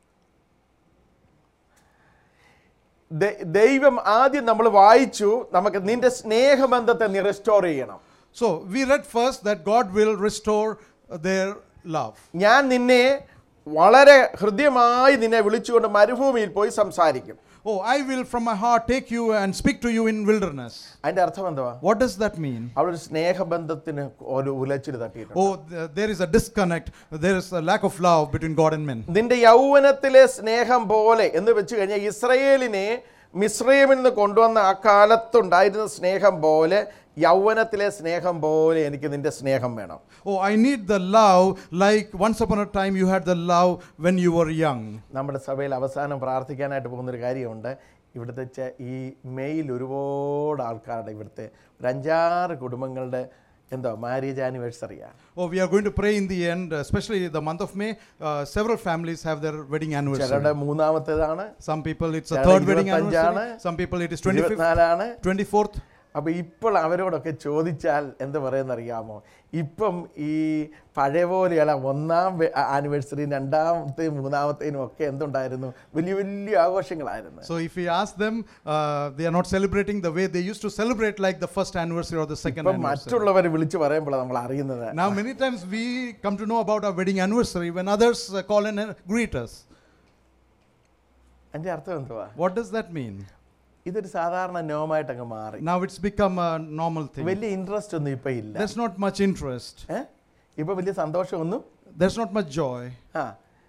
ദ- ദൈവം ആദ്യം നമ്മൾ വായിച്ചു നമുക്ക് നിന്റെ സ്നേഹബന്ധത്തെ നീ റെസ്റ്റോർ ചെയ്യണം So we read first that God will restore uh, their love. ഞാൻ നിന്നെ വളരെ ഹൃദ്യമായി നിന്നെ വിളിച്ചുകൊണ്ട് മരുഭൂമിയിൽ പോയി സംസാരിക്കും Oh, I will from my heart take you and speak to you in wilderness. അതിന്റെ അർത്ഥം എന്തുവാ What does that mean? അവിടെ ഒരു സ്നേഹബന്ധത്തിന് ഒരു ഉലച്ചിൽ തട്ടിയിട്ടുണ്ട് Oh, th- there is a disconnect. There is a lack of love between God and men. നിന്റെ യൗവനത്തിലെ സ്നേഹം പോലെ എന്ന് വെച്ച് കഴിഞ്ഞാൽ ഇസ്രയേലിനെ മിശ്രയമിൽ നിന്ന് കൊണ്ടുവന്ന ആ കാലത്തുണ്ടായിരുന്ന സ്നേഹം പോലെ യൗവനത്തിലെ സ്നേഹം പോലെ എനിക്ക് നിന്റെ സ്നേഹം വേണം Oh, I need the love like once upon a time you had the love when you were young. നമ്മുടെ സഭയിൽ അവസാനം പ്രാർത്ഥിക്കാനായിട്ട് പോകുന്നൊരു കാര്യമുണ്ട് ഇവിടുത്തെ ചെ- ഈ മെയിൽ ഒരുപാട് ആൾക്കാരുടെ ഇവിടുത്തെ ഒരു അഞ്ചാറ് കുടുംബങ്ങളുടെ എന്തോ മാരേജ് ആനിവേഴ്സറിയാണ് Oh, we are going to pray in the end, especially the month of May. Uh, several families have their wedding anniversary. ചിലരുടെ മൂന്നാമത്തേതാണ് Some people it's a ചിലരുടെ third wedding ഇരുപത്തഞ്ചാണ്, anniversary. Some people it is 25th, ഇരുപത്തിനാലാണ് 24th. അപ്പോൾ ഇപ്പോൾ അവരോടൊക്കെ ചോദിച്ചാൽ എന്ത് പറയുന്നറിയാമോ ഇപ്പം ഈ പഴയ പോലെയല്ല ഒന്നാം ആനിവേഴ്സറി രണ്ടാമത്തെയും മൂന്നാമത്തേനും ഒക്കെ എന്തുണ്ടായിരുന്നു വലിയ വലിയ ആഘോഷങ്ങളായിരുന്നു So if we ask them, uh, they are not celebrating the way they used to celebrate like the first anniversary or the second ഇപ്പം anniversary. മറ്റുള്ളവർ വിളിച്ചു പറയുമ്പോൾ നമ്മൾ അറിയുന്നത് Now many times we come to know about our wedding anniversary when others uh, call and uh, greet us. അതിൻ്റെ അർത്ഥം എന്തുവാ What does that mean? ഇതൊരു സാധാരണ നോമായിട്ട് അങ്ങ് മാറി Now it's become a normal thing. വലിയ ഇൻട്രസ്റ്റ് ഒന്നും ഇപ്പം ഇല്ല There's not much interest. ഏ ഇപ്പം വലിയ സന്തോഷമൊന്നും There's not much joy. ആ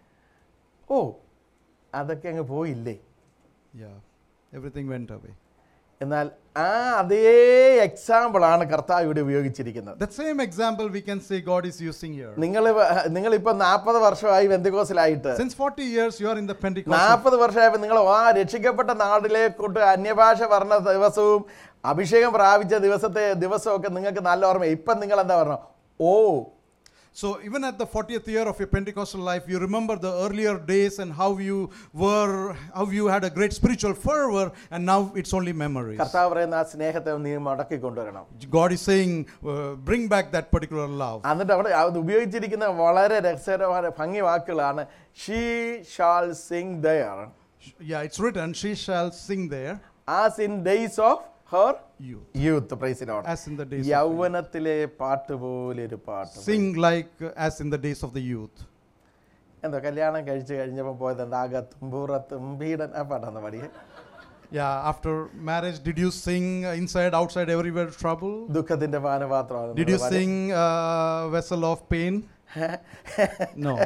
ഓ അതൊക്കെ അങ്ങ് പോയില്ലേ Yeah. Everything went away. എന്നാൽ ആ അതേ എക്സാമ്പിളാണ് കർത്താവ് ഇവിടെ ഉപയോഗിച്ചിരിക്കുന്നത് That same example we can say God is using here. നിങ്ങൾ നിങ്ങളിപ്പോൾ നാൽപ്പത് വർഷമായി വെന്തികോസിലായിട്ട് Since 40 years you are in the Pentecostal. നാൽപ്പത് വർഷമായപ്പോൾ നിങ്ങൾ ആ രക്ഷിക്കപ്പെട്ട നാട്ടിലേക്കൊണ്ട് അന്യഭാഷ പറഞ്ഞ ദിവസവും അഭിഷേകം പ്രാപിച്ച ദിവസത്തെ ദിവസമൊക്കെ നിങ്ങൾക്ക് നല്ല ഓർമ്മ ഇപ്പം നിങ്ങൾ എന്താ പറഞ്ഞ ഓ So even at the 40th year of your Pentecostal life, you remember the earlier days and how you were, how you had a great spiritual fervor, and now it's only memories. കർത്താവ് പറയുന്ന ആ സ്നേഹത്തെ നീ മടക്കി കൊണ്ടുവരണം God is saying, uh, bring back that particular love. എന്നിട്ട് അവിടെ അത് ഉപയോഗിച്ചിരിക്കുന്ന വളരെ രസകരമായ ഭംഗി വാക്കുകളാണ് she shall sing there Yeah, it's written, she shall sing there, as in days of her you. Youth പ്രൈസിനോട് As in the days of യൗവനത്തിലെ പാട്ട് പോലെ ഒരു പാട്ട് Sing like uh, as in the days of the youth. എന്തോ കല്യാണം കഴിച്ച് കഴിഞ്ഞപ്പോൾ പോയത് എന്താ അകത്തും പുറത്തും പീഡൻ ആ പാട്ടാന്ന് പാടിയേ Yeah, after marriage, did you sing uh, inside, outside, everywhere trouble? ദുഃഖത്തിന്റെ പാനപാത്രമാണ് Did you sing uh, Vessel of Pain? No,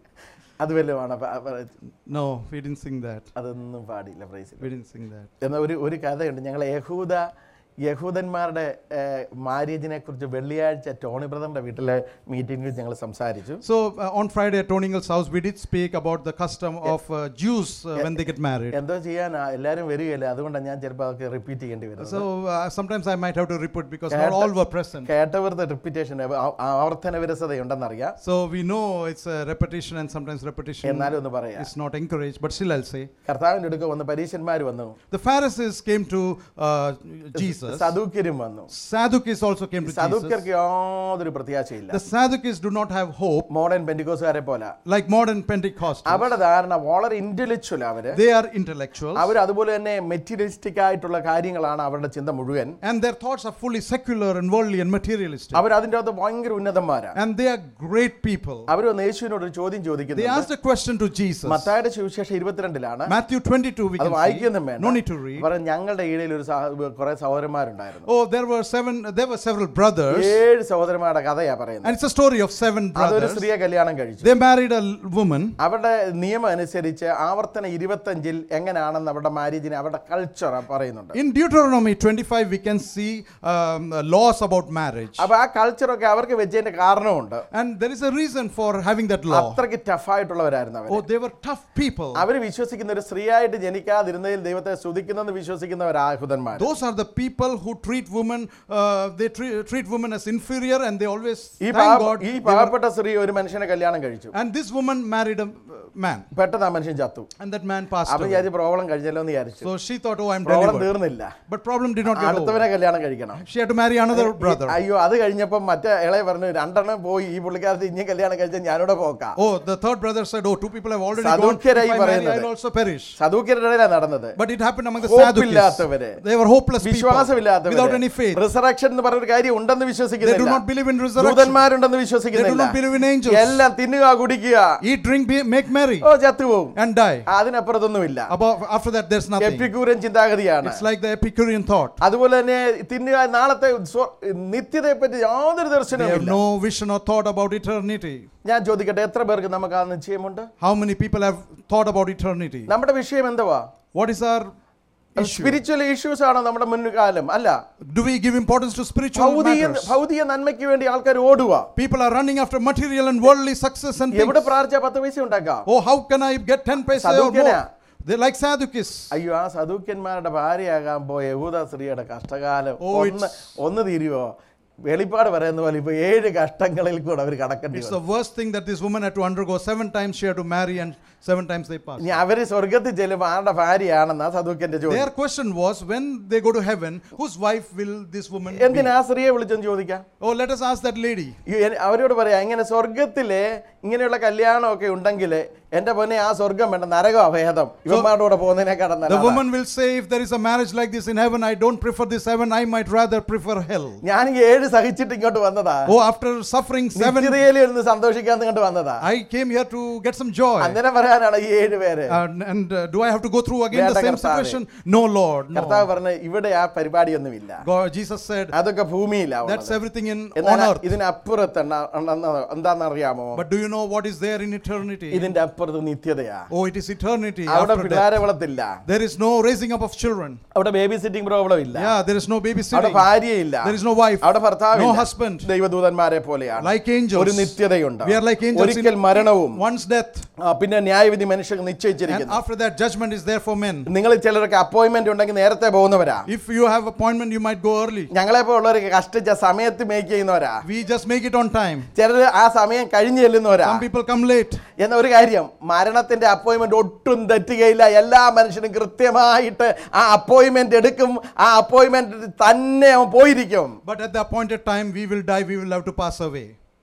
അത് വല്ലതുമാണ് പ- പ- no, we didn't sing that. അതൊന്നും പാടിയില്ല praise We didn't sing that. എന്ന ഒരു ഒരു കഥയുണ്ട് ഞങ്ങൾ യഹൂദ യഹൂദന്മാരുടെ മാര്യേജിനെ കുറിച്ച് വെള്ളിയാഴ്ച ടോണി ബ്രദറിന്റെ വീട്ടിലെ മീറ്റിംഗിൽ ഞങ്ങൾ സംസാരിച്ചു So uh, on Friday at Tony Engel's house, we did speak about the custom of uh, Jews uh, when they get married. എന്തോ ചെയ്യാനാ എല്ലാവരും വരികയല്ലേ അതുകൊണ്ടാണ് ഞാൻ ചിലപ്പോൾ അതൊക്കെ റിപ്പീറ്റ് ചെയ്യേണ്ടി വരുന്നത് So uh, sometimes I might have to repeat because not all were present. കേട്ടവരുടെ റിപ്പീറ്റേഷൻ ആവർത്തന വിരസതയുണ്ടെന്നറിയാം So we know it's a repetition and sometimes repetition എന്നാലും ഒന്ന് പറയാം is not encouraged, but still I'll say. കർത്താവിൻ്റെ അടുക്ക വന്ന് പരീശന്മാർ വന്നു The Pharisees came to uh, Jesus. സദൂക്യരും വന്നു Sadducees also came to Jesus. സദൂക്യർക്ക് യാതൊരു പ്രത്യാശയില്ല The Sadducees do not have hope modern പെൻഡിക്കോസുകാരെ പോലെ like modern Pentecostals. അവരുടെ ധാരണ വളരെ ഇന്റലക്ച്വൽ അവര് They are intellectuals അവർ അതുപോലെ തന്നെ മെറ്റീരിയലിസ്റ്റിക് ആയിട്ടുള്ള കാര്യങ്ങളാണ് അവരുടെ ചിന്ത മുഴുവൻ and their thoughts are fully secular and worldly and materialistic. അവർ അതിൻ്റെ അകത്ത് ഭയങ്കര ഉന്നതന്മാരാണ് And they are great people. അവർ വന്ന് യേശുവിനോട് ഒരു ചോദ്യം They ചോദിക്കുന്നു asked a question to Jesus. മത്തായുടെ സുവിശേഷം ഇരുപത്തിരണ്ടിലാണ് Matthew 22, we അത് can see. വായിക്കൊന്നും വേണ്ട No need to read. പറഞ്ഞ ഞങ്ങളുടെ ഇടയിൽ ഒരു കുറെ സഹോദരന്മാരുണ്ടായിരുന്നു Oh, there were seven, there were several brothers. ഏഴ് സഹോദരന്മാരുടെ കഥയാ പറയുന്നത് And it's a story of seven അതൊരു brothers. സ്ത്രീയെ കല്യാണം കഴിച്ചു They married a l- woman. അവരുടെ നിയമം അനുസരിച്ച് ആവർത്തന ഇരുപത്തഞ്ചിൽ എങ്ങനെയാണെന്ന് അവരുടെ മാരേജിനെ അവരുടെ കൾച്ചർ പറയുന്നുണ്ട് In Deuteronomy 25, we can see um, uh, laws about marriage. അപ്പൊ ആ കൾച്ചറൊക്കെ അവർക്ക് വെച്ചതിന്റെ കാരണമുണ്ട് And there is a reason for having that law. അത്രയ്ക്ക് ടഫായിട്ടുള്ളവരായിരുന്നു അവർ Oh, they were tough people. അവർ വിശ്വസിക്കുന്ന ഒരു സ്ത്രീയായിട്ട് ജനിക്കാതിരുന്നതിൽ ദൈവത്തെ സ്തുതിക്കുന്നെന്ന് വിശ്വസിക്കുന്നവരാഹുതന്മാർ Those are the people who treat women, uh, they treat, treat women as inferior and they always ഈ thank പാവ- God. ഈ they were- പാവപ്പെട്ട സ്ത്രീ ഒരു മനുഷ്യനെ കല്യാണം കഴിച്ചു and this woman married a uh, man. പെട്ടെന്ന് ആ മനുഷ്യൻ ചത്തു And that man passed അപ്പൊ away. വിചാരിച്ച് പ്രോബ്ലം കഴിഞ്ഞല്ലോ എന്ന് വിചാരിച്ചു So she thought, oh, I'm problem delivered. തീർന്നില്ല But problem did not get over. അടുത്തവനെ കല്യാണം കഴിക്കണം She had to marry another brother. അയ്യോ അത് കഴിഞ്ഞപ്പം മറ്റേ ഇളയ പറഞ്ഞു രണ്ടെണ്ണം പോയി ഈ പുള്ളിക്കാരത്ത് ഇനി കല്യാണം കഴിച്ചാൽ ഞാനിവിടെ പോക്കാം Oh, the third brother said, oh, two people have already gone. If സദൂക്യരായി I marry, പറയുന്നത്. I'll also perish. സദൂക്യരുടെ ഇടയിലാണ് നടന്നത് But it happened among the Hope Sadducees. ഇല്ലാത്തവരെ. They were hopeless people without any faith. Resurrection എന്ന് പറഞ്ഞൊരു കാര്യം ഉണ്ടെന്ന് They do വിശ്വസിക്കുന്നില്ല not believe in resurrection. ദൂതന്മാരുണ്ടെന്ന് They do വിശ്വസിക്കുന്നില്ല not believe in angels. എല്ലാം തിന്നുക കുടിക്കുക Eat, drink, be, make merry, ഓ ചത്തുപോകും and die. അതിനപ്പുറത്തൊന്നുമില്ല Above, after that, there's nothing. എപ്പിക്കൂരൻ ചിന്താഗതിയാണ് It's like the Epicurean thought. അതുപോലെ തന്നെ തിന്നുക നാളത്തെ സ്വ- നിത്യതയെ പറ്റി യാതൊരു They have ദർശനവുമില്ല no vision or thought about eternity. ഞാൻ ചോദിക്കട്ടെ എത്ര പേർക്ക് നമുക്ക് ആ നിശ്ചയമുണ്ട് How many people have thought about eternity? നമ്മുടെ വിഷയം എന്തുവാ What is our issue? Spiritual issues ആണോ നമ്മുടെ മുൻകാലം അല്ല Do we give importance to spiritual ഭൗതിക matters? ഭൗതിക നന്മയ്ക്ക് വേണ്ടി ആൾക്കാർ ഓടുക People are running after material and worldly success and എവിടെ things. പ്രാർത്ഥിച്ചാ പത്ത് പൈസ ഉണ്ടാക്കാം Oh, how can I get 10 paisa or Sadukena. more? They like Sadducees. അയ്യോ ആ സദൂക്യന്മാരുടെ ഭാര്യയാകാൻ പോയ യഹൂദ സ്ത്രീയുടെ കഷ്ടകാലം Oh, ഒന്ന് ഒന്ന് തീരുവോ വെളിപ്പാട് പറയുന്ന പോലെ ഇപ്പൊ ഏഴ് കഷ്ടങ്ങളിൽ കൂടെ അവർ കടക്കേണ്ടി It's വന്നു the worst thing that this woman had to undergo. Seven times she had to marry and seven times they passed. ഇനി അവര് സ്വർഗത്തിൽ ചെല്ലുമ്പോൾ ആരുടെ ഭാര്യയാണെന്നാ സദൂക്യന്റെ Their ചോദ്യം question was when they go to heaven, whose wife will this woman be? എന്തിനാ ആ സ്ത്രീയെ വിളിച്ചെന്ന് ചോദിക്കാം Oh, let us ask that lady. ഈ എൻ- അവരോട് പറയാം ഇങ്ങനെ സ്വർഗത്തില് ഇങ്ങനെയുള്ള കല്യാണമൊക്കെ ഉണ്ടെങ്കിൽ എന്റെ പൊന്നെ ആ സ്വർഗം വേണ്ട നരകം അഭേദം ഇവന്മാരുടെ കൂടെ പോകുന്നതിനേക്കാളും The നല്ലതാ. woman will say, if there is a marriage like this in heaven, I don't prefer this heaven, I might rather prefer hell. ഞാൻ ഈ ഏഴ് സഹിച്ചിട്ട് ഇങ്ങോട്ട് വന്നതാ Oh, after suffering seven, നിത്യതയിൽ ഇരുന്ന് സന്തോഷിക്കാൻ ഇങ്ങോട്ട് വന്നതാ I came here to get some joy. അന്നേരം പറയാനാണ് ഈ ഏഴ് പേര് And, and uh, do I have to go through again the വേണ്ട same കർത്താവേ. situation? No, Lord. കർത്താവ് No. പറഞ്ഞ ഇവിടെ ആ പരിപാടിയൊന്നുമില്ല God, Jesus said, അതൊക്കെ ഭൂമിയിലാ that's ഉള്ളത്. everything in on എന്നാൽ earth. ഇതിനപ്പുറത്ത് എന്നാ- എന്നാ- എന്താണെന്നറിയാമോ But do you know what is there in eternity? ഇതിന്റെ അപ്പുറത്ത് നിത്യതയാ Oh, it is eternity അവിടെ after death. പിള്ളേരെ വളർത്തില്ല There is no raising up of children. അവിടെ ബേബി സിറ്റിംഗ് പ്രോബ്ലം ഇല്ല Yeah, there is no അവിടെ babysitting. ഭാര്യയില്ല There is no wife. അവിടെ ഭർത്താവ് No husband. ദൈവദൂതന്മാരെ പോലെയാണ് Like angels. ഒരു നിത്യതയുണ്ട് We are like angels ഒരിക്കൽ in മരണവും one's death. ആ, പിന്നെ ന്യായവിധി മനുഷ്യർ And നിശ്ചയിച്ചിരിക്കുന്നു after that, judgment is there for men. നിങ്ങൾ ചിലർക്ക് അപ്പോയിന്റ്മെന്റ് ഉണ്ടെങ്കിൽ നേരത്തെ പോകുന്നവരാ If you have appointment, you might go early. ഞങ്ങളെ പോലുള്ളവർക്ക് കഷ്ടിച്ച സമയത്ത് മേക്ക് ചെയ്യുന്നവരാ We just make it on time. ചിലർ ആ സമയം കഴിഞ്ഞു ചെല്ലുന്നവരാ Some people come late. എന്ന ഒരു കാര്യം മരണത്തിന്റെ അപ്പോയിന്റ്മെന്റ് ഒട്ടും തെറ്റുകയില്ല എല്ലാ മനുഷ്യനും കൃത്യമായിട്ട് ആ അപ്പോയിന്റ്മെന്റ് എടുക്കും ആ അപ്പോയിന്റ്മെന്റ് തന്നെ അവൻ പോയിരിക്കും But at the appointed time, we will die, we will have to pass away.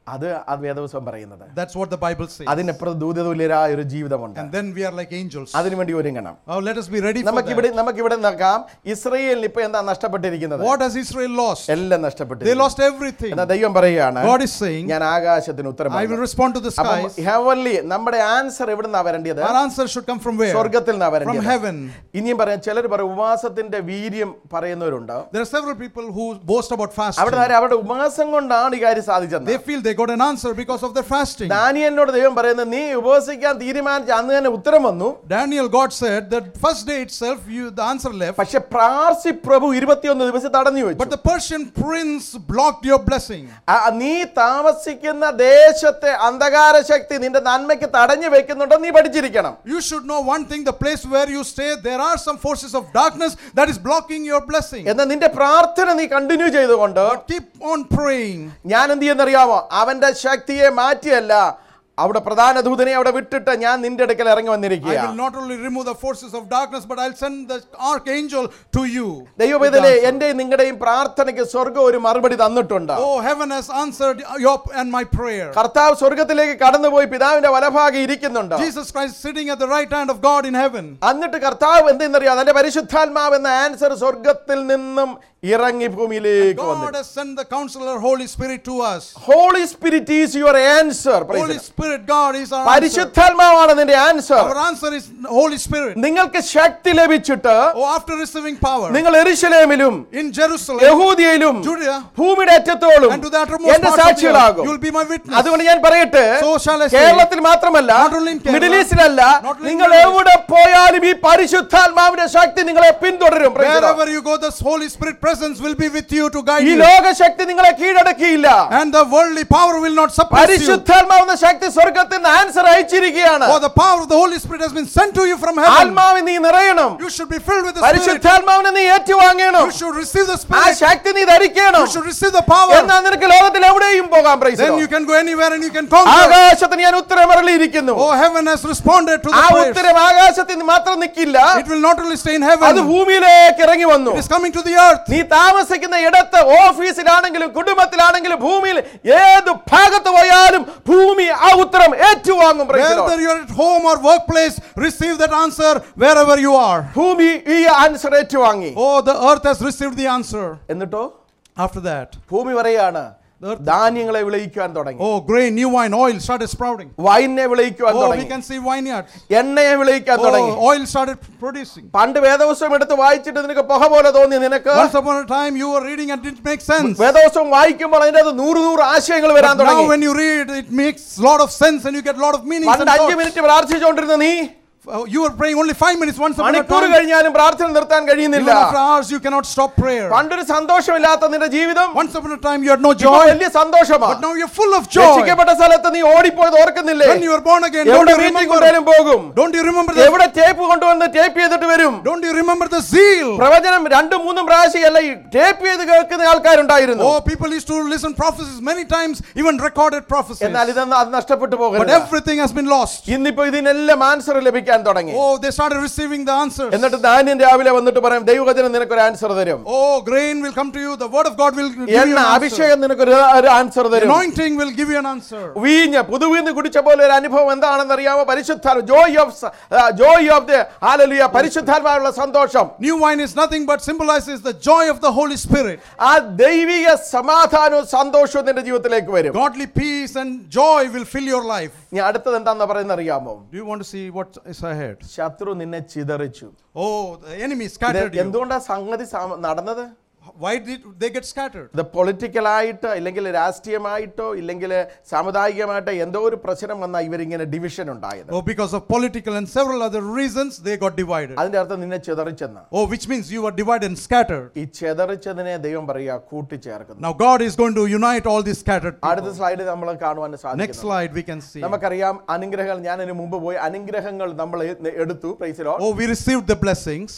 അത് അത് വേദവസം പറയുന്നത് That's what the Bible says. അതിനപ്പുറം ദൂതതുല്യരായ ഒരു ജീവിതമുണ്ട് And then we are like angels. അതിനുവേണ്ടി ഒരുങ്ങണം Oh, let us be ready for നമുക്കിവിടെ that. നമുക്കിവിടെ നോക്കാം ഇസ്രയേലിന് ഇപ്പൊ എന്താ നഷ്ടപ്പെട്ടിരിക്കുന്നത് What has Israel lost? എല്ലാം They നഷ്ടപ്പെട്ടു lost everything. എന്നാ ദൈവം പറയുകയാണ് God is saying, ഞാൻ ആകാശത്തിന് ഉത്തരം I will respond to the skies. Heavenly നമ്മുടെ ആൻസർ എവിടുന്നാ വരേണ്ടത് Our answer should come from where? സ്വർഗത്തിൽ നിന്നാ From വരേണ്ടത് heaven. ഇനിയും പറയാം ചിലർ പറയും ഉപവാസത്തിന്റെ വീര്യം പറയുന്നവരുണ്ട് There are several people who boast about fasting. അവിടെ നേരെ അവരുടെ ഉപവാസം കൊണ്ടാണ് ഈ കാര്യം സാധിച്ചത് They feel they got an answer because of their fasting. ദാനിയലിനോട് ദൈവം പറയുന്നത് നീ ഉപവസിക്കാൻ തീരുമാനിച്ച അന്ന് തന്നെ ഉത്തരം വന്നു Daniel, God said that first day itself, you the answer left, പക്ഷെ പ്രാർസി പ്രഭു ഇരുപത്തിയൊന്ന് ദിവസം തടഞ്ഞു but വെച്ചു the Persian prince blocked your blessing. ആ, നീ താമസിക്കുന്ന ദേശത്തെ അന്ധകാര ശക്തി നിന്റെ നന്മയ്ക്ക് തടഞ്ഞു വെക്കുന്നുണ്ടോ നീ പഠിച്ചിരിക്കണം You should know one thing: the place where you stay, there are some forces of darkness that is blocking your blessing. എന്നാൽ നിന്റെ പ്രാർത്ഥന നീ കണ്ടിന്യൂ ചെയ്തുകൊണ്ട് But keep on praying. ഞാൻ എന്ത് ചെയ്യുന്നറിയാമോ അവന്റെ ശക്തിയെ മാറ്റിയല്ല അവിടെ പ്രധാന ദൂതനെ അവിടെ വിട്ടിട്ട് ഞാൻ നിന്റെ അടുക്കൽ ഇറങ്ങി I വന്നിരിക്കുക will not only remove the forces of darkness, but I'll send the archangel to you. ദൈവവേദലെ എന്റെയും നിങ്ങളുടെയും പ്രാർത്ഥനയ്ക്ക് സ്വർഗം ഒരു മറുപടി തന്നിട്ടുണ്ട് Oh, heaven has answered your and my prayer. കർത്താവ് സ്വർഗത്തിലേക്ക് കടന്നുപോയി പിതാവിന്റെ വലഭാഗം ഇരിക്കുന്നുണ്ട് Jesus Christ sitting at the right hand of God in heaven. എന്നിട്ട് കർത്താവ് എന്തെന്നറിയാം അതിന്റെ പരിശുദ്ധാത്മാവ് എന്ന ആൻസർ സ്വർഗത്തിൽ നിന്നും ഇറങ്ങി ഭൂമിയിലേക്ക് God വന്നു has sent the counselor, Holy Spirit, to us. Holy Spirit is your answer Holy Spirit, God is our answer. പരിശുദ്ധാത്മാവാണ് നിന്റെ answer Our answer is Holy Spirit. നിങ്ങൾക്ക് ശക്തി ലഭിച്ചിട്ട് Oh, after receiving power നിങ്ങൾ എരുശലേമിലും in Jerusalem, യഹൂദിയയിലും Judea, ഭൂമിയുടെ അറ്റത്തോളം and to the uttermost എന്റെ parts of the earth, സാക്ഷികളാകും you will be my witness. അതുകൊണ്ട് ഞാൻ പറയട്ടെ So shall I say, കേരളത്തിൽ മാത്രമല്ല not only in Kerala, middle ഈസ്റ്റിലല്ല not only in നിങ്ങൾ Middle എവിടെ പോയാലും ഈ പരിശുദ്ധാത്മാവിന്റെ ശക്തി നിങ്ങളെ പിന്തുടരും Praise the Lord. Wherever you go, the Holy Spirit presence will be with you to guide ഈ you. ലോക ശക്തി നിങ്ങളെ കീഴടക്കിയില്ല And the worldly power will not suppress you. പരിശുദ്ധാത്മാവെന്ന ശക്തി സ്വർഗത്തിൽ നിന്ന് ആൻസർ അയച്ചിരിക്കുകയാണ് For the power of the Holy Spirit has been sent to you from heaven. ആത്മാവിൽ നീ നിറയണം You should be filled with the Spirit. പരിശുദ്ധാത്മാവിനെ നീ ഏറ്റുവാങ്ങണം You should receive the ആ Spirit. ശക്തി നീ ധരിക്കണം You should receive the power. എന്നാ നിനക്ക് ലോകത്തിൽ എവിടെയും പോകാം praise the Then Lord. you can go anywhere and you can conquer. ആകാശത്തിന് ഞാൻ ഉത്തരമരളിയിരിക്കുന്നു Oh, heaven has responded to ആ the prayers. ഉത്തരം ആകാശത്തിൽ നിന്ന് മാത്രം നിൽക്കില്ല It will not only stay in അത് heaven, ഭൂമിയിലേക്ക് ഇറങ്ങി വന്നു it is coming to the earth. നീ താമസിക്കുന്ന ഇടത്ത് ഓഫീസിലാണെങ്കിലും കുടുംബത്തിലാണെങ്കിലും ഭൂമിയിൽ ഏത് ഭാഗത്ത് പോയാലും ഭൂമി ആ ഉത്തരം ഏറ്റുവാങ്ങും praise the Lord. Whether you're at home or workplace, receive that answer wherever you are. ഭൂമി ഈ ആൻസർ ഏറ്റുവാങ്ങി Oh, the earth has received the answer. എന്നിട്ടോ After that, ഭൂമി പറയാണ് the earth, ധാന്യങ്ങളെ വിളയിക്കുവാൻ തുടങ്ങി oh, grain, new wine, oil started sprouting. വൈനെ വിളയിക്കുവാൻ Oh, we തുടങ്ങി can see vineyards. എണ്ണയെ വിളയിക്കാൻ തുടങ്ങി Oh, oil started producing. പണ്ട് വേദവസ്വം എടുത്ത് വായിച്ചിട്ട് നിനക്ക് പുക പോലെ തോന്നി നിനക്ക് Once upon a time, you were reading and it didn't make sense. വേദവസ്വം വായിക്കുമ്പോൾ അതിന്റെ അത് നൂറ് നൂറ് ആശയങ്ങൾ വരാൻ But now, തുടങ്ങി when you read, it makes a lot of sense and you get a lot of meanings. And പണ്ട് അഞ്ച് thoughts. മിനിറ്റ് പ്രാർത്ഥിച്ചുകൊണ്ടിരുന്ന നീ Uh, you were praying only five minutes once upon a മണിക്കൂർ time. കഴിഞ്ഞാലും പ്രാർത്ഥന നിർത്താൻ Even കഴിയുന്നില്ല after hours, you cannot stop prayer. പണ്ടൊരു സന്തോഷമില്ലാത്ത നിന്റെ ജീവിതം Once upon a time, you had no ഇപ്പൊ joy, വലിയ സന്തോഷമാണ് but now you're full of joy. രക്ഷിക്കപ്പെട്ട സ്ഥലത്ത് നീ ഓടിപ്പോയത് ഓർക്കുന്നില്ലേ When you were born again, don't എവിടെ you മീറ്റിംഗ് remember? കൊണ്ടേലും പോകും Don't you remember the? എവിടെ ടേപ്പ് കൊണ്ടുവന്ന് ടേപ്പ് ചെയ്തിട്ട് വരും Don't you remember the zeal? പ്രവചനം രണ്ടും മൂന്നും പ്രാവശ്യം അല്ല ഈ ടേപ്പ് ചെയ്ത് കേൾക്കുന്ന ആൾക്കാരുണ്ടായിരുന്നു Oh, people used to listen prophecies many times, even recorded prophecies. എന്നാൽ ഇതൊന്നും അത് നഷ്ടപ്പെട്ടു But പോകരുത് everything has been lost. ഇന്നിപ്പോ ഇതിനെല്ലാം ആൻസർ ലഭിക്കാൻ തുടങ്ങി Oh, they started receiving the answers. എന്നിട്ട് ധാന്യം രാവിലെ വന്നിട്ട് പറയും ദൈവവചനം നിനക്കൊരു ആൻസർ തരും Oh, grain will come to you. The word of God will give you എണ്ണ an answer. അഭിഷേകം നിനക്കൊരു ഒരു ആൻസർ തരും Anointing will give you an answer. വീഞ്ഞ് പുതുവീഞ്ഞ് കുടിച്ച പോലെ ഒരു അനുഭവം എന്താണെന്ന് അറിയാമോ പരിശുദ്ധാത്മ joy of joy of the hallelujah പരിശുദ്ധാത്മാവുള്ള സന്തോഷം New wine is nothing but symbolizes the joy of the Holy Spirit. ആ ദൈവിക സമാധാനവും സന്തോഷവും നിന്റെ ജീവിതത്തിലേക്ക് വരും Godly peace and joy will fill your life. നീ അടുത്തത് എന്താണെന്ന് പറയുന്നത് അറിയാമോ Do you want to see what is ahead? ശത്രു നിന്നെ ചിതറിച്ചു Oh, the enemy ഇത് scattered you. എന്തുകൊണ്ടാ സംഗതി സാ- നടന്നത് Why did they get scattered? ഇത് പൊളിറ്റിക്കലായിട്ട് ഇല്ലെങ്കിൽ രാഷ്ട്രീയമായിട്ടോ ഇല്ലെങ്കിൽ സാമുദായികമായിട്ടോ എന്തോ ഒരു പ്രശ്നം വന്നാൽ ഇവരിങ്ങനെ ഡിവിഷൻ ഉണ്ടായത് Oh, because of political and several other reasons, they got divided. അതിന്റെ അർത്ഥം നിന്നെ ചിതറിച്ചെന്ന് Oh, which means you were divided and scattered. ഈ ചിതറിച്ചതിനെ ദൈവം പറയുക കൂട്ടിച്ചേർക്കുന്നു Now God is going to unite all these scattered അടുത്ത people. സ്ലൈഡ് നമ്മൾ കാണുവാൻ Next സാധിക്കും slide we can see. നമുക്കറിയാം അനുഗ്രഹങ്ങൾ ഞാൻ അതിന് മുമ്പ് പോയി അനുഗ്രഹങ്ങൾ നമ്മൾ എടുത്തു പ്രൈസിലോ Oh, we received the blessings.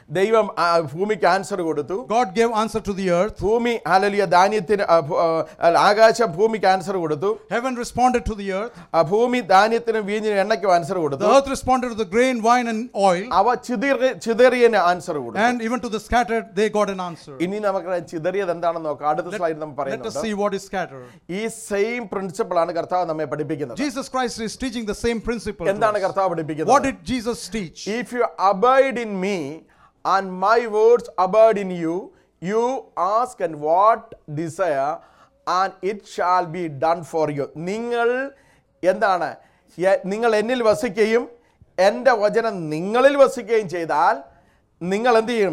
ദൈവം ആ, ഭൂമിക്ക് ആൻസർ കൊടുത്തു God gave answer to the earth. ഭൂമി ഹല്ലേലൂയ ധാന്യത്തിന് ആ, ഭൂ- ആ, അല്ല, ആകാശം ഭൂമിക്ക് ആൻസർ കൊടുത്തു Heaven responded to the earth. ആ ഭൂമി ധാന്യത്തിനും വീഞ്ഞിനും എണ്ണയ്ക്കും ആൻസർ The കൊടുത്തു earth responded to the grain, wine, and oil. അവ ചിതറി ചിതറിയന് ആൻസർ കൊടുത്തു And even to the scattered, they got an answer. ഇനി നമുക്ക് ചിതറിയത് എന്താണെന്ന് നോക്കാം അടുത്ത സ്ലൈഡ് നമ്മൾ Let us പറയുന്നുണ്ട് see what is scattered. ഈ സെയിം പ്രിൻസിപ്പിൾ ആണ് കർത്താവ് നമ്മെ പഠിപ്പിക്കുന്നത് Jesus Christ is teaching the same principle. to എന്താണ് us. കർത്താവ് What പഠിപ്പിക്കുന്നത് did Jesus teach? If you abide in me and my words abide in you you ask and what desire and it shall be done for you നിങ്ങൾ എന്താണ് A- നിങ്ങൾ എന്നിൽ വസിക്കുകയും എൻ്റെ വചനം നിങ്ങളിൽ വസിക്കുകയും ചെയ്താൽ നിങ്ങൾ എന്ത് ചെയ്യും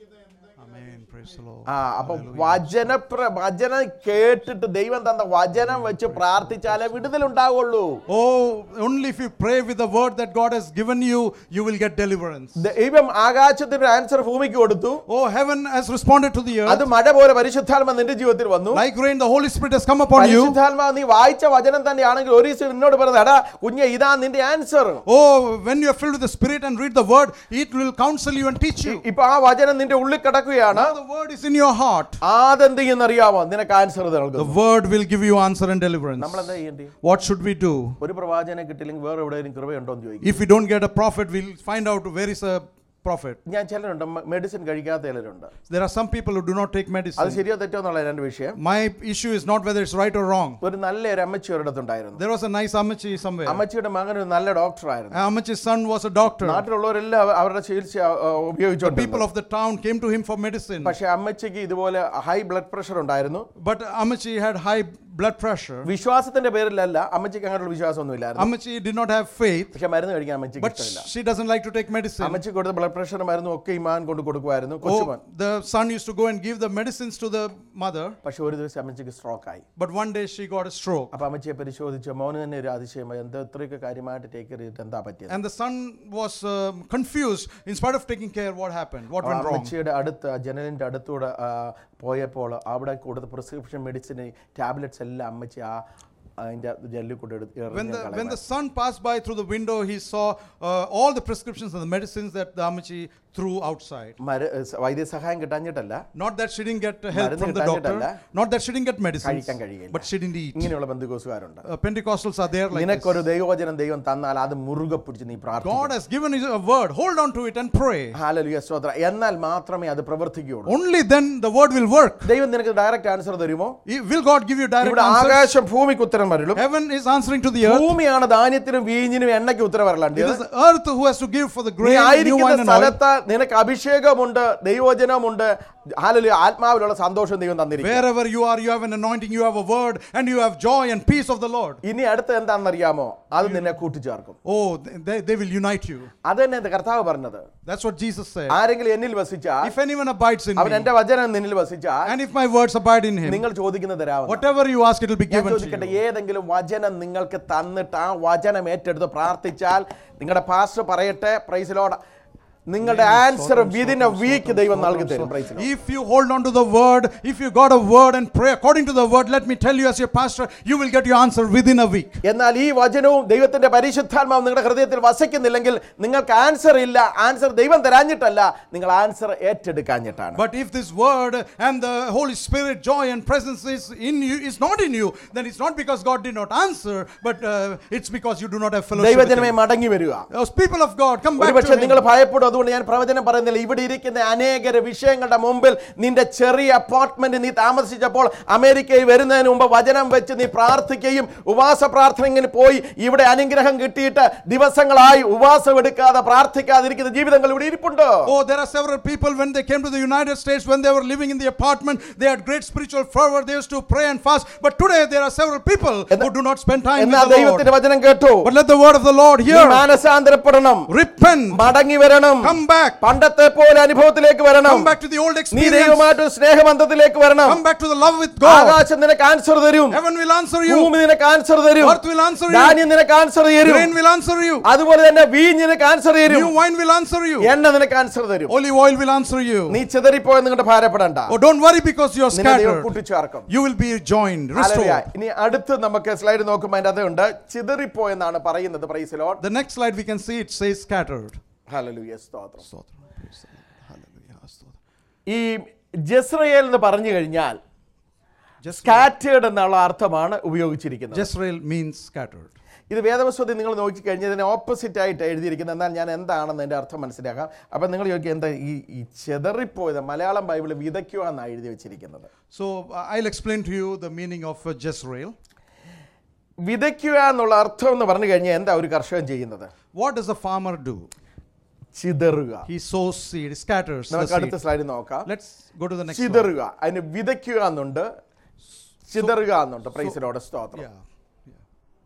Amen. Praise the Lord. ആ അപ്പൊ വചന പ്ര- വചനം കേട്ടിട്ട് ദൈവം തന്ന വചനം വെച്ച് പ്രാർത്ഥിച്ചാലേ വിടുതലുണ്ടാവുള്ളൂ Oh, only if you pray with the word that God has given you, you will get deliverance. ദൈവം ആകാശത്തിന് ആൻസർ ഭൂമിക്ക് കൊടുത്തു Oh, heaven has responded to the അത് earth. മഴ പോലെ പരിശുദ്ധാത്മ നിന്റെ ജീവിതത്തിൽ വന്നു Like rain, the Holy Spirit has come upon you. പരിശുദ്ധാത്മാവ് നീ വായിച്ച വചനം തന്നെയാണെങ്കിൽ ഒരു ദിവസം എന്നോട് പറഞ്ഞത് എടാ കുഞ്ഞെ ഇതാ നിന്റെ answer Oh, when you are filled with the Spirit and read the word, it will counsel you and teach you. ഇപ്പൊ ആ വചനം നിന്റെ ഉള്ളിൽ കിടക്കുകയാണ് Now the word is in your heart. അതെന്ത് ചെയ്യുന്നറിയാമോ നിനക്ക് ആൻസർ The നൽകുന്നു word will give you answer and deliverance. നമ്മൾ എന്താ ചെയ്യേണ്ടി What should we do? ഒരു പ്രവാചനം കിട്ടില്ലെങ്കിൽ വേറെ എവിടെയെങ്കിലും കൃപയുണ്ടോ എന്ന് ചോദിക്കും If we don't get a prophet, we'll find out where is a prophet. ഞാൻ ചിലരുണ്ട് മെഡിസിൻ കഴിക്കാത്ത ചിലരുണ്ട് There are some people who do not take അത് medicine. ശരിയോ തെറ്റോ എന്നുള്ള രണ്ട് വിഷയം My issue is not whether it's right or wrong. ഒരു നല്ല ഒരു അമ്മച്ചി ഒരിടത്തുണ്ടായിരുന്നു There was a nice Amachi somewhere. അമ്മച്ചിയുടെ മകൻ ഒരു നല്ല ഡോക്ടറായിരുന്നു Amachi's son was a doctor. നാട്ടിലുള്ളവരെല്ലാം അവ- അവരുടെ ചികിത്സ ഉപയോഗിച്ചോണ്ട് People of the town came to him for medicine. പക്ഷെ അമ്മച്ചിക്ക് ഇതുപോലെ ഹൈ ബ്ലഡ് പ്രഷർ ഉണ്ടായിരുന്നു But Amachi had high blood pressure. വിശ്വാസത്തിന്റെ പേരിലല്ല അമ്മച്ചിക്ക് അങ്ങനെയുള്ള വിശ്വാസമൊന്നുമില്ലായിരുന്നു Amachi did not have faith, പക്ഷെ മരുന്ന് കഴിക്കാൻ അമ്മച്ചിക്ക് but ഇഷ്ടമില്ല she doesn't like to take medicine. അമ്മച്ചി കൊടുത്ത ബ്ലഡ് പ്രഷർ മരുന്നും ഒക്കെ ഇമാൻ കൊണ്ട് കൊടുക്കുമായിരുന്നു കൊച്ചുമാൻ Oh, the son used to go and give the medicines to the mother, പക്ഷെ ഒരു ദിവസം അമ്മച്ചിക്ക് സ്ട്രോക്ക് ആയി but one day she got a stroke. അപ്പൊ അമ്മച്ചിയെ പരിശോധിച്ച് മോന് തന്നെ ഒരു അതിശയമായി എന്താ ഇത്രയൊക്കെ കാര്യമായിട്ട് ടേക്ക് ചെയ്തിട്ട് എന്താ പറ്റിയത് And the son was um, confused. In spite of taking care, what happened? What ആ went wrong? അമ്മച്ചിയുടെ അടുത്ത് ആ ജനലിന്റെ അടുത്തൂടെ ആ, പോയപ്പോൾ അവിടെ കൊടുത്ത പ്രിസ്ക്രിപ്ഷൻ മെഡിസിൻ ടാബ്ലറ്റ്സ് എല്ലാം അമ്മച്ചി ആ അതിന്റെ ജനലിൽ കൊണ്ട് എടുത്ത് When എറിഞ്ഞ് the, when കളയുമായിരുന്നു. the son passed by through the window, he saw uh, all the prescriptions and the medicines that the Amachi threw outside. മര- സ- വൈദ്യസഹായം കിട്ടാഞ്ഞിട്ടല്ല Not that she didn't get help മരുന്ന് from the doctor, കിട്ടാഞ്ഞിട്ടല്ല. not that she didn't get medicines, കഴിക്കാൻ കഴിയില്ല. but she didn't eat. ഇങ്ങനെയുള്ള ബന്ധുക്കോസുകാരുണ്ട് Uh, Pentecostals are there like this. നിനക്കൊരു ദൈവവചനം ദൈവം തന്നാൽ അത് മുറുകെ പിടിച്ച് നീ God പ്രാർത്ഥിക്കണം has given you a word. Hold on to it and pray. ഹാലലുയ സ്തോത്ര എന്നാൽ മാത്രമേ അത് പ്രവർത്തിക്കുകയുള്ളൂ Only then the word will work. ദൈവം നിനക്ക് ഡയറക്റ്റ് ആൻസർ തരുമോ I- Will God give you direct ഇവിടെ answers? ആകാശം ഭൂമിക്ക് ഉത്തരം വരലും Heaven is answering to the earth. ഭൂമിയാണ് ധാന്യത്തിനും വീഞ്ഞിനും എണ്ണയ്ക്ക് ഉത്തരം വരലാണ്ട് It is the earth who has to give for the നീ grain, new ആയിരിക്കുന്ന wine and oil. സ്ഥലത്ത് നിനക്ക് അഭിഷേകമുണ്ട് ദൈവവചനമുണ്ട് ഹാലലുയ ആത്മാവിലുള്ള സന്തോഷം ദൈവം തന്നിരിക്കും Wherever you are, you have an anointing, you have a word, and you have joy and peace of the Lord. ഇനി അടുത്ത് എന്താണെന്നറിയാമോ അത് നിന്നെ കൂട്ടിച്ചേർക്കും Oh, they, they will unite you. അത് തന്നെ ഇത് കർത്താവ് പറഞ്ഞത് That's what Jesus said. ആരെങ്കിലും എന്നിൽ വസിച്ചാൽ If anyone abides in അവൻ me, എന്റെ വചനം നിന്നിൽ വസിച്ചാൽ and if my words abide in him, നിങ്ങൾ ചോദിക്കുന്നത് തരാവുന്ന whatever you ask, it will be ഞാൻ given to ചോദിക്കട്ടെ you. ഏതെങ്കിലും വചനം നിങ്ങൾക്ക് തന്നിട്ട് ആ വചനം ഏറ്റെടുത്ത് പ്രാർത്ഥിച്ചാൽ നിങ്ങളുടെ പാസ്റ്റർ പറയട്ടെ പ്രൈസിലോട് നിങ്ങളുടെ ആൻസർ വിതിൻ എ വീക്ക് ദൈവം നൽകി തരും പ്രൈസിലോ If you hold on to the word, if you got a word and pray according to the word, let me tell you as your pastor, you will get your answer within a week. എന്നാൽ ഈ വചനവും ദൈവത്തിന്റെ പരിശുദ്ധാത്മാവും നിങ്ങളുടെ ഹൃദയത്തിൽ വസിക്കുന്നില്ലെങ്കിൽ നിങ്ങൾക്ക് answer ഇല്ല answer ദൈവം തരാഞ്ഞിട്ടല്ല നിങ്ങൾ ആൻസർ ഏറ്റെടുക്കാഞ്ഞിട്ടാണ് But if this word and the Holy Spirit, joy and presence is in you, is not in you, then it's not because God did not answer, but uh, it's because you do not have fellowship. With ദൈവജനമേ him. മടങ്ങി വരിക Those people of God, come back ഒരുപക്ഷെ to നിങ്ങൾ him. ഭയപ്പെടും അതുകൊണ്ട് ഞാൻ പ്രവചനം പറയുന്നില്ല ഇവിടെ ഇരിക്കുന്ന അനേകര വിഷയങ്ങളുടെ മുമ്പിൽ നിന്റെ ചെറിയ അപ്പാർട്ട്മെന്റ് നീ താമസിച്ചപ്പോൾ അമേരിക്കയിൽ വരുന്നതിന് മുമ്പ് വചനം വെച്ച് നീ പ്രാർത്ഥിക്കുകയും ഉപവാസ പ്രാർത്ഥന ഇങ്ങനെ പോയി ഇവിടെ അനുഗ്രഹം കിട്ടിയിട്ട് ദിവസങ്ങളായി ഉപവാസം എടുക്കാതെ പ്രാർത്ഥിക്കാതിരിക്കുന്ന ജീവിതങ്ങൾ ഇവിടെ ഇരിപ്പുണ്ടോ Oh, there are several people when they came to the United States, when they were living in the apartment, they had great spiritual fervor. They used to pray and fast. But today there are several people who do not spend time എന്നാൽ with the Lord. ദൈവത്തിന്റെ വചനം കേട്ടു But let the word of the Lord നീ hear. മാനസാന്തരപ്പെടണം Repent. മടങ്ങി വരണം Come back. പണ്ടത്തെ പോലെ അനുഭവത്തിലേക്ക് വരണം Come back to the old നീ experience. ദൈവമായിട്ട് സ്നേഹബന്ധത്തിലേക്ക് വരണം Come back to the love with God. ആകാശം നിനക്ക് ആൻസർ തരും Heaven will answer you. ഭൂമി നിനക്ക് ആൻസർ തരും Earth will answer you. ധാന്യം നിനക്ക് ആൻസർ തരും Rain will answer you. അതുപോലെ തന്നെ വീഞ്ഞ് നിനക്ക് ആൻസർ തരും New wine will answer you. എണ്ണ നിനക്ക് ആൻസർ തരും Olive oil will answer you. നീ ചിതറിപ്പോയെന്ന് നിങ്ങളുടെ ഭാരപ്പെടണ്ട Oh, don't worry because you are നിന്നെ ദൈവം scattered. കൂട്ടിച്ചേർക്കും You will be joined, hallelujah. restored. ഇനി അടുത്ത് നമുക്ക് സ്ലൈഡ് നോക്കുമ്പോൾ അതിന്റെ അതുണ്ട് ചിതറിപ്പോയെന്നാണ് പറയുന്നത് praise the lord The next slide we can see it says scattered. Hallelujah സ്തോത്രം Praise the Lord. ഈ ജസ്രയേൽ എന്ന് പറഞ്ഞു കഴിഞ്ഞാൽ Just സ്കാറ്റേഡ് എന്നുള്ള അർത്ഥമാണ് ഉപയോഗിച്ചിരിക്കുന്നത് Jezreel means scattered. ഇത് വേദവസ്തുതി നിങ്ങൾ നോക്കിക്കഴിഞ്ഞാൽ ഇതിന് ഓപ്പോസിറ്റ് ആയിട്ട് എഴുതിയിരിക്കുന്നത് എന്നാൽ ഞാൻ എന്താണെന്ന് എൻ്റെ അർത്ഥം മനസ്സിലാക്കാം അപ്പം നിങ്ങൾ ചോദിക്കുക എന്താ ഈ ഈ ചെതറിപ്പോയത് മലയാളം ബൈബിൾ വിതയ്ക്കുക എന്നാണ് എഴുതി വെച്ചിരിക്കുന്നത് So uh, I'll explain to you the meaning of uh, Jezreel. വിതയ്ക്കുക എന്നുള്ള അർത്ഥം എന്ന് പറഞ്ഞു കഴിഞ്ഞാൽ എന്താ ഒരു കർഷകൻ ചെയ്യുന്നത് What does a farmer do? ചിതറുക He sows seed, scatters the നമുക്ക് അടുത്ത seed. സ്ലൈഡിൽ നോക്കാം Let's go to the next slide. ചിതറുക അതിന് വിതയ്ക്കുക എന്നുണ്ട് ചിതറുക എന്നുണ്ട് പ്രൈസിലോടെ സ്തോത്രം Yeah, yeah.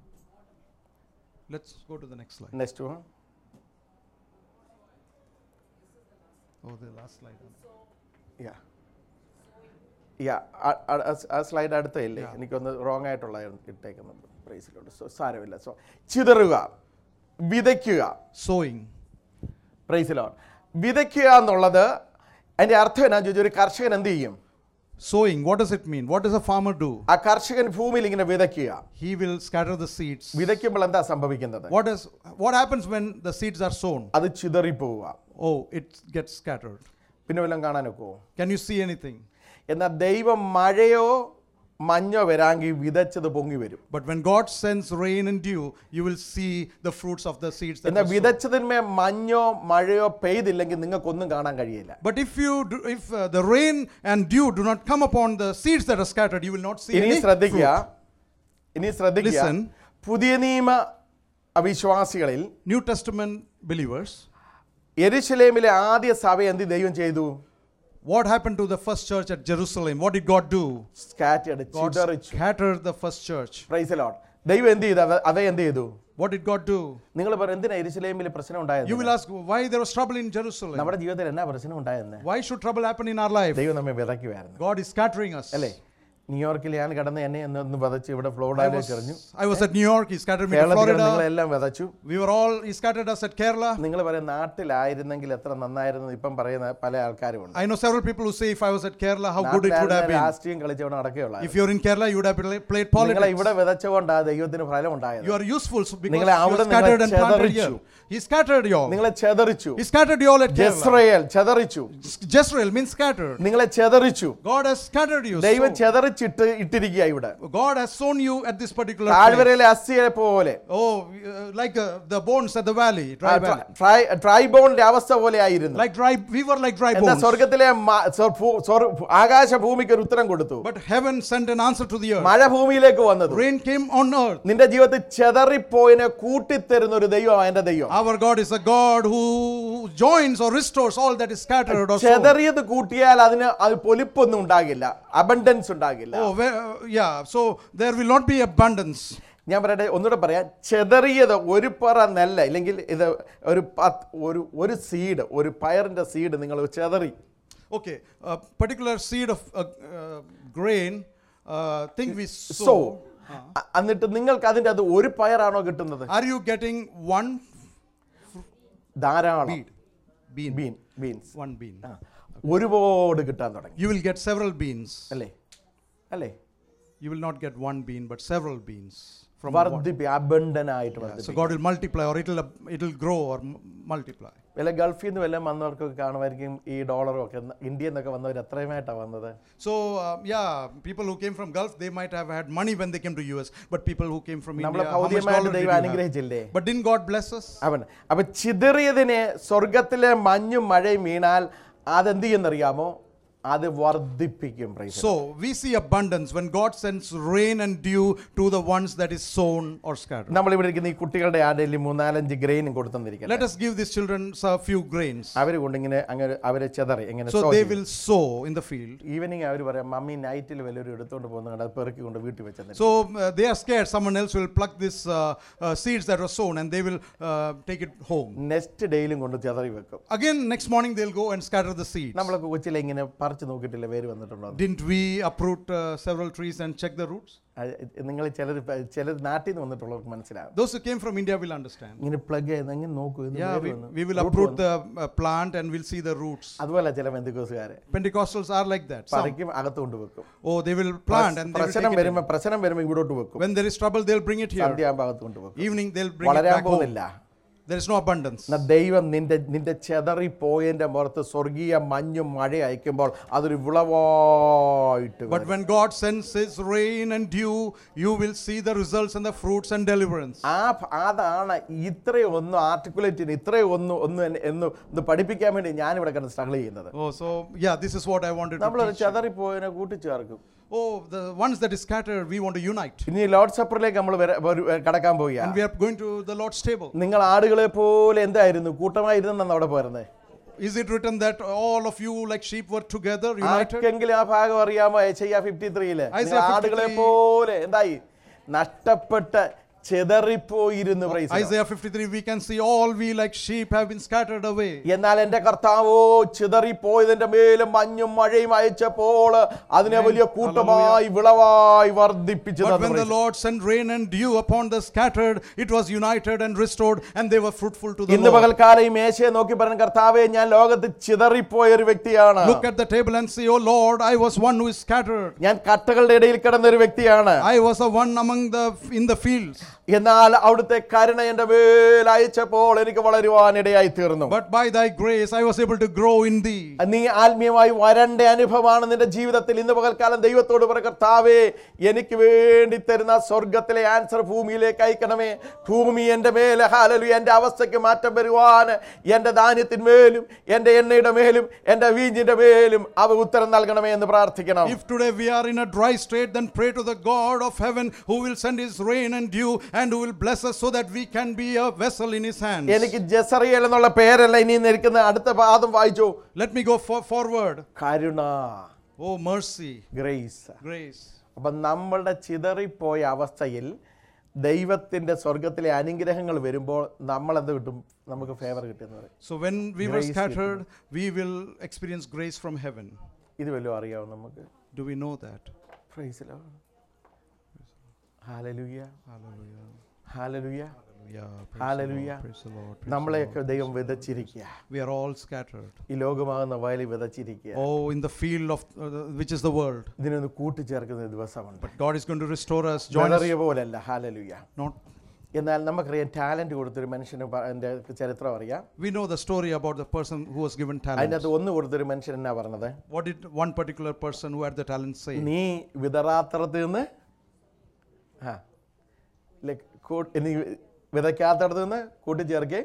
Let's go to the next slide. Next one Oh, the last slide. Yeah yeah ആ slide അടുത്തല്ലേ എനിക്കൊന്ന് റോങ് ആയിട്ടുള്ള ഇട്ടേക്കുന്നത് പ്രൈസിലോട്ട് സോ സാരമില്ല സോ ചിതറുക വിതയ്ക്കുക Sowing. പ്രൈസിലോട്ട് വിതയ്ക്കുക എന്നുള്ളത് അതിൻ്റെ അർത്ഥം എന്നാ ചോദിച്ചാൽ ഒരു കർഷകൻ എന്ത് ചെയ്യും Sowing, what does it mean? What does a farmer do? ആ കർഷകൻ ഭൂമിയിൽ ഇങ്ങനെ വിതയ്ക്കുക He will scatter the seeds. വിതയ്ക്കുമ്പോൾ എന്താ സംഭവിക്കുന്നത് What is what happens when the seeds are sown? അത് ചിതറിപ്പോവുക Oh, it gets scattered. പിന്നെ വല്ലതും കാണാനൊക്കുമോ Can you see anything? എന്നാൽ ദൈവം മഴയോ മഞ്ഞോ വരാമെങ്കിൽ വിതച്ചത് പൊങ്ങി വരും But when God sends rain and dew, you will see the fruits of the seeds that എന്നാൽ were sown. വിതച്ചതിന്മേ മഞ്ഞോ മഴയോ പെയ്തില്ലെങ്കിൽ നിങ്ങൾക്കൊന്നും കാണാൻ കഴിയില്ല But if you do, if uh, the rain and dew do not come upon the seeds that are scattered, you will not see ഇനി any ശ്രദ്ധിക്കുക fruit. ഇനി ശ്രദ്ധിക്കുക Listen. പുതിയ നിയമ അവിശ്വാസികളിൽ New Testament believers, എരുശലേമിലെ ആദ്യ സഭ എന്ത് ദൈവം ചെയ്തു what happened to the first church at Jerusalem? What did God do? Scattered God ചിതറിച്ചു scattered the first church. Praise the lord ദൈവം എന്ത് ചെയ്തു അവ- അവ എന്ത് ചെയ്തു What did God do? നിങ്ങൾ പറയും എന്തിനാ എരുശലേമിൽ പ്രശ്നം ഉണ്ടായത് You will ask why there was trouble in Jerusalem. നമ്മുടെ ജീവിതത്തിൽ എന്നാ പ്രശ്നം ഉണ്ടായെന്ന് Why should trouble happen in our life? ദൈവം നമ്മെ വിതയ്ക്കുമായിരുന്നു God is scattering us. അല്ലേ ന്യൂയോർക്കിൽ ഞാൻ കടന്ന് എന്നെ ഒന്ന് ഒന്ന് വിതച്ച് ഇവിടെ I ഫ്ലോറിഡയിലേക്ക് എറിഞ്ഞു was, I was at New York, he scattered me to കേരളത്തിൽ Florida. നിങ്ങളെല്ലാം വിതച്ചു We were all, he scattered us at Kerala. നിങ്ങൾ പറയും നാട്ടിലായിരുന്നെങ്കിൽ എത്ര നന്നായിരുന്നു ഇപ്പം പറയുന്ന പല ആൾക്കാരുമുണ്ട് I know several people who say if I was at Kerala, how good it would have been. രാഷ്ട്രീയം കളിച്ചവണ് നടക്കുകയുള്ള If you're in Kerala, you would have pla- played നിങ്ങളെ politics. ഇവിടെ വിതച്ചുകൊണ്ടാ ദൈവത്തിന് ഫലം ഉണ്ടായത് You are useful so because നിങ്ങളെ you are അവിടെ scattered നിങ്ങളെ and planted here. ചെതറിച്ചു. He scattered you all. നിങ്ങളെ ചെതറിച്ചു He scattered you all at Kerala. ജസ്രയേൽ ചെതറിച്ചു Jezreel means scattered. നിങ്ങളെ ചെതറിച്ചു God has scattered you. ദൈവം So, ചെതറിച്ചിട്ട് ഇട്ടിരിക്കുക ഇവിടെ God has sown you at this particular place. താഴ്വരയിലെ അസ്ഥിയെ പോലെ Oh, uh, like uh, the bones at the valley, dry valley. ട്രൈബോണിന്റെ അവസ്ഥ പോലെ ആയിരുന്നു Like dry, we were like dry എന്താ bones. സ്വർഗത്തിലെ മ- സ്വ- ഭൂ- സ്വർ- ആകാശ ഭൂമിക്ക് ഒരു ഉത്തരം കൊടുത്തു But heaven sent an answer to the earth. മഴ ഭൂമിയിലേക്ക് വന്നത് Rain came on earth. നിന്റെ ജീവിതത്തിൽ ചെതറിപ്പോയിനെ കൂട്ടിത്തരുന്ന ഒരു ദൈവം എന്റെ ദൈവം Our God is a God who joins or restores all that is scattered or sown. ചെതറിയത് കൂട്ടിയാൽ അതിന് അത് പൊലിപ്പൊന്നും ഉണ്ടാകില്ല അബണ്ടൻസ് ഉണ്ടാകില്ല Oh, where, uh, yeah. So there will not be abundance. ഞാൻ പറയട്ടെ ഒന്നുകൂടെ പറയാം ചെതറിയത് ഒരു പറ നെല്ല ഇല്ലെങ്കിൽ ഇത് ഒരു പത്ത് ഒരു ഒരു സീഡ് ഒരു പയറിന്റെ സീഡ് നിങ്ങൾ ചെതറി Okay, a particular seed of uh, uh, grain, uh, thing we sow sow. എന്നിട്ട് നിങ്ങൾക്ക് അതിന്റെ അത് ഒരു പയറാണോ കിട്ടുന്നത് Are you getting one ധാരാളം bean? Bean. Bean beans One bean. ഒരുപാട് കിട്ടാൻ തുടങ്ങി You will get several beans. അല്ലേ അല്ലേ You will not get one bean, but several beans. From what? വർദ്ധിപ്പി അബണ്ടൻ ആയിട്ട് So വർദ്ധിപ്പിക്കും God will multiply, or it'll it'll grow or m- multiply. വല്ല ഗൾഫിൽ നിന്ന് വല്ലതും വന്നവർക്കൊക്കെ കാണുമായിരിക്കും ഈ ഡോളറും ഒക്കെ ഇന്ത്യയിൽ നിന്നൊക്കെ വന്നവർ എത്രയുമായിട്ടാണ് വന്നത് So uh, yeah, people who came from Gulf, they might have had money when they came to US, but people who came from നമ്മളെ India, how much ഭൗതികമായിട്ട് dollar did ദൈവം you have? അനുഗ്രഹിച്ചില്ലേ But didn't God bless us? അവൻ അപ്പൊ ചിതറിയതിനെ സ്വർഗത്തിലെ മഞ്ഞും മഴയും വീണാൽ അതെന്ത് ചെയ്യുന്നറിയാമോ അത് വർദ്ധിപ്പിക്കും praise the So we see abundance when God sends rain and dew to the ones that is sown or scattered. നമ്മൾ ഇവിടെ ഇരിക്കുന്ന ഈ കുട്ടികളുടെ ആടയിൽ മൂന്നാലഞ്ച് ഗ്രെയിനും കൊടുത്തെന്നിരിക്കട്ടെ Let us give these children a few grains. അവർ കൊണ്ടിങ്ങനെ അങ്ങനെ അവരെ ചെതറി എങ്ങനെ So they will sow in the field. Evening അവർ പറയാം മമ്മി നൈറ്റിൽ വല്ലവരും എടുത്തോണ്ട് പോകുന്ന കണ്ട് അത് പെറുക്കി കൊണ്ട് വീട്ടിൽ വെച്ചെന്ന് So uh, they are scared someone else will pluck this uh, uh, seeds that were sown and they will uh, take it home. Next ഡേയിലും കൊണ്ട് ചെതറി വെക്കും Again, next morning they'll go and scatter the seeds. നമ്മളൊക്കെ കൊച്ചിലെ ഇങ്ങനെ പറിച്ചു നോക്കിയിട്ടില്ല വേര് വന്നിട്ടുണ്ടോ എന്ന്? Didn't we uproot uh, several trees and check the roots? അത് നിങ്ങൾ ചിലർ ചിലർ നാട്ടിൽ നിന്ന് വന്നിട്ടുള്ളവർക്ക് മനസ്സിലാകും Those who came from India will understand. ഇങ്ങനെ പ്ലഗ് ചെയ്ത് എങ്ങനെ നോക്കൂ ഇത് Yeah, വേര് we, വന്നു. we will Root uproot വന്നു. the uh, plant and we'll see the roots. അതുപോലെ ചില ബന്ധുക്കോസുകാരെ Pentecostals are like that. Some, പറിക്കും അകത്ത് കൊണ്ട് വെക്കും oh, they will plant and they will പ്രശ്നം take it in. വരുമ്പോ പ്രശ്നം വരുമ്പോ ഇവിടോട്ട് വെക്കും When there is trouble, they'll bring it here. സന്ധ്യാകുമ്പോ അകത്ത് കൊണ്ട് വെക്കും Evening, they'll bring it വളരാൻ back home. പോകുന്നില്ല There is no abundance. എന്നാൽ ദൈവം നിന്റെ നിന്റെ ചെതറിപ്പോയതിൻ്റെ പുറത്ത് സ്വർഗീയ മഞ്ഞും മഴ അയക്കുമ്പോൾ അതൊരു വിളവായിട്ട് But വരും. when God sends His rain and dew, you will see the results and the fruits and deliverance. ആ ഭ- അതാണ് ഇത്രയും ഒന്ന് ആർട്ടിക്കുലേറ്റിന് ഇത്രയും ഒന്ന് ഒന്ന് എന്നെ- എന്ന് ഒന്ന് പഠിപ്പിക്കാൻ വേണ്ടി ഞാനിവിടെ കിടന്ന് സ്ട്രഗിൾ ചെയ്യുന്നത് Oh, so yeah, this is what I wanted to നമ്മളൊരു teach. you. ചെതറിപ്പോയതിനെ കൂട്ടിച്ചേർക്കും Oh, the ones that is scattered, we want to unite. ഇനി ലോഡ് സപ്പറിലേക്ക് നമ്മൾ കടക്കാൻ And പോവുക we are going to the Lord's table. നിങ്ങൾ ആടുകളെ പോലെ എന്തായിരുന്നു കൂട്ടമായിരുന്നെന്നാണ് അവിടെ പോരുന്നത് Is it written that all of you, like sheep, were together, united? ആർക്കെങ്കിലും ആ ഭാഗം അറിയാമോ ചെയ്യാ ഫിഫ്റ്റി ത്രീയില് Isaiah ആടുകളെ 53 പോലെ എന്തായി നഷ്ടപ്പെട്ട് ചെതറിപ്പോയിരുന്നു praise the Lord. Isaiah 53, we can see all we like sheep have been scattered away. എന്നാൽ എന്റെ കർത്താവോ ചിതറിപ്പോയതിന്റെ മേലും മഞ്ഞും മഴയും അയച്ചപ്പോൾ അതിനെ വലിയ കൂട്ടമായി വിളവായി വർദ്ധിപ്പിച്ചു But തന്നു when the praise the Lord sent rain and dew upon the scattered, it was united and restored, and they were fruitful to Lord. the ഇന്ന് Lord. പകൽക്കാലം ഈ മേശയെ നോക്കി പറഞ്ഞ കർത്താവെ ഞാൻ ലോകത്ത് ചിതറിപ്പോയ ഒരു വ്യക്തിയാണ് Look at the table and say, Oh Lord, I was one who is scattered. ഞാൻ കട്ടകളുടെ ഇടയിൽ കിടന്ന ഒരു വ്യക്തിയാണ് I was a one among the in the fields. എന്നാൽ അവിടുത്തെ കരുണ എന്റെ മേൽ അയച്ചപ്പോൾ എനിക്ക് വളരുവാൻ ഇടയായി തീർന്നു But by thy grace I was able to grow in thee. നീ ആത്മീയമായി വരണ്ട അനുഭവമാണ് നിന്റെ ജീവിതത്തിൽ ഇന്ന് പകൽക്കാലം ദൈവത്തോട് പറ കർത്താവേ എനിക്ക് വേണ്ടി തരുന്ന സ്വർഗത്തിലെ ആൻസർ ഭൂമിയിലേക്ക് അയക്കണമേ ഭൂമി എൻ്റെ മേലെ ഹാലലു എൻ്റെ അവസ്ഥയ്ക്ക് മാറ്റം വരുവാൻ എൻ്റെ ധാന്യത്തിന്മേലും എൻ്റെ എണ്ണയുടെ മേലും എൻ്റെ വീഞ്ഞിൻ്റെ മേലും അവ ഉത്തരം നൽകണമേ എന്ന് പ്രാർത്ഥിക്കണം If today we are in a dry state, then pray to the God of heaven who will send his rain and dew and who will bless us so that we can be a vessel in his hands. എനിക്ക് ജസറിയൽ എന്നുള്ള പേരല്ല ഇനി നിൽക്കുന്ന അടുത്ത പാദം വായിച്ചു Let me go for- forward. കരുണ Oh, mercy, grace grace. അപ്പം നമ്മളുടെ ചിതറിപ്പോയ അവസ്ഥയിൽ ദൈവത്തിൻ്റെ സ്വർഗത്തിലെ അനുഗ്രഹങ്ങൾ വരുമ്പോൾ നമ്മൾ എന്ത് കിട്ടും നമുക്ക് ഫേവർ കിട്ടുന്നത് So when we were Grace scattered, we will experience grace from heaven. ഇത് വല്ലതും അറിയാവും നമുക്ക് Do we know that? പ്രൈസിലോ hallelujah Hallelujah. Hallelujah Hallelujah. Praise Hallelujah. The Lord. Praise the Lord. Praise the നമ്മളെയൊക്കെ Lord. ദൈവം വിതച്ചിരിക്കുക We are all scattered. ഈ ലോകമാകുന്ന വയലിൽ വിതച്ചിരിക്കുക Oh, in the field of uh, the- which is the world. ഇതിനൊന്ന് കൂട്ടിച്ചേർക്കുന്ന ഒരു ദിവസമുണ്ട് But God is going to restore us. Join us. വിതറിയ പോലല്ല ഹാലലുയ Not. എന്നാൽ നമുക്കറിയാം ടാലന്റ് കൊടുത്തൊരു മനുഷ്യന് പ- എൻ്റെ ചരിത്രം അറിയാം We know the story about the person who was given talent. അതിനകത്ത് ഒന്ന് കൊടുത്തൊരു മനുഷ്യൻ എന്നാ പറഞ്ഞത് What did one particular person who had the talent say? നീ വിതറാത്തടത്ത് നിന്ന് ആ ലൈക്ക് കൂ- നീ വിതയ്ക്കാത്തടത്ത് നിന്ന് കൂട്ടിച്ചേർക്കേ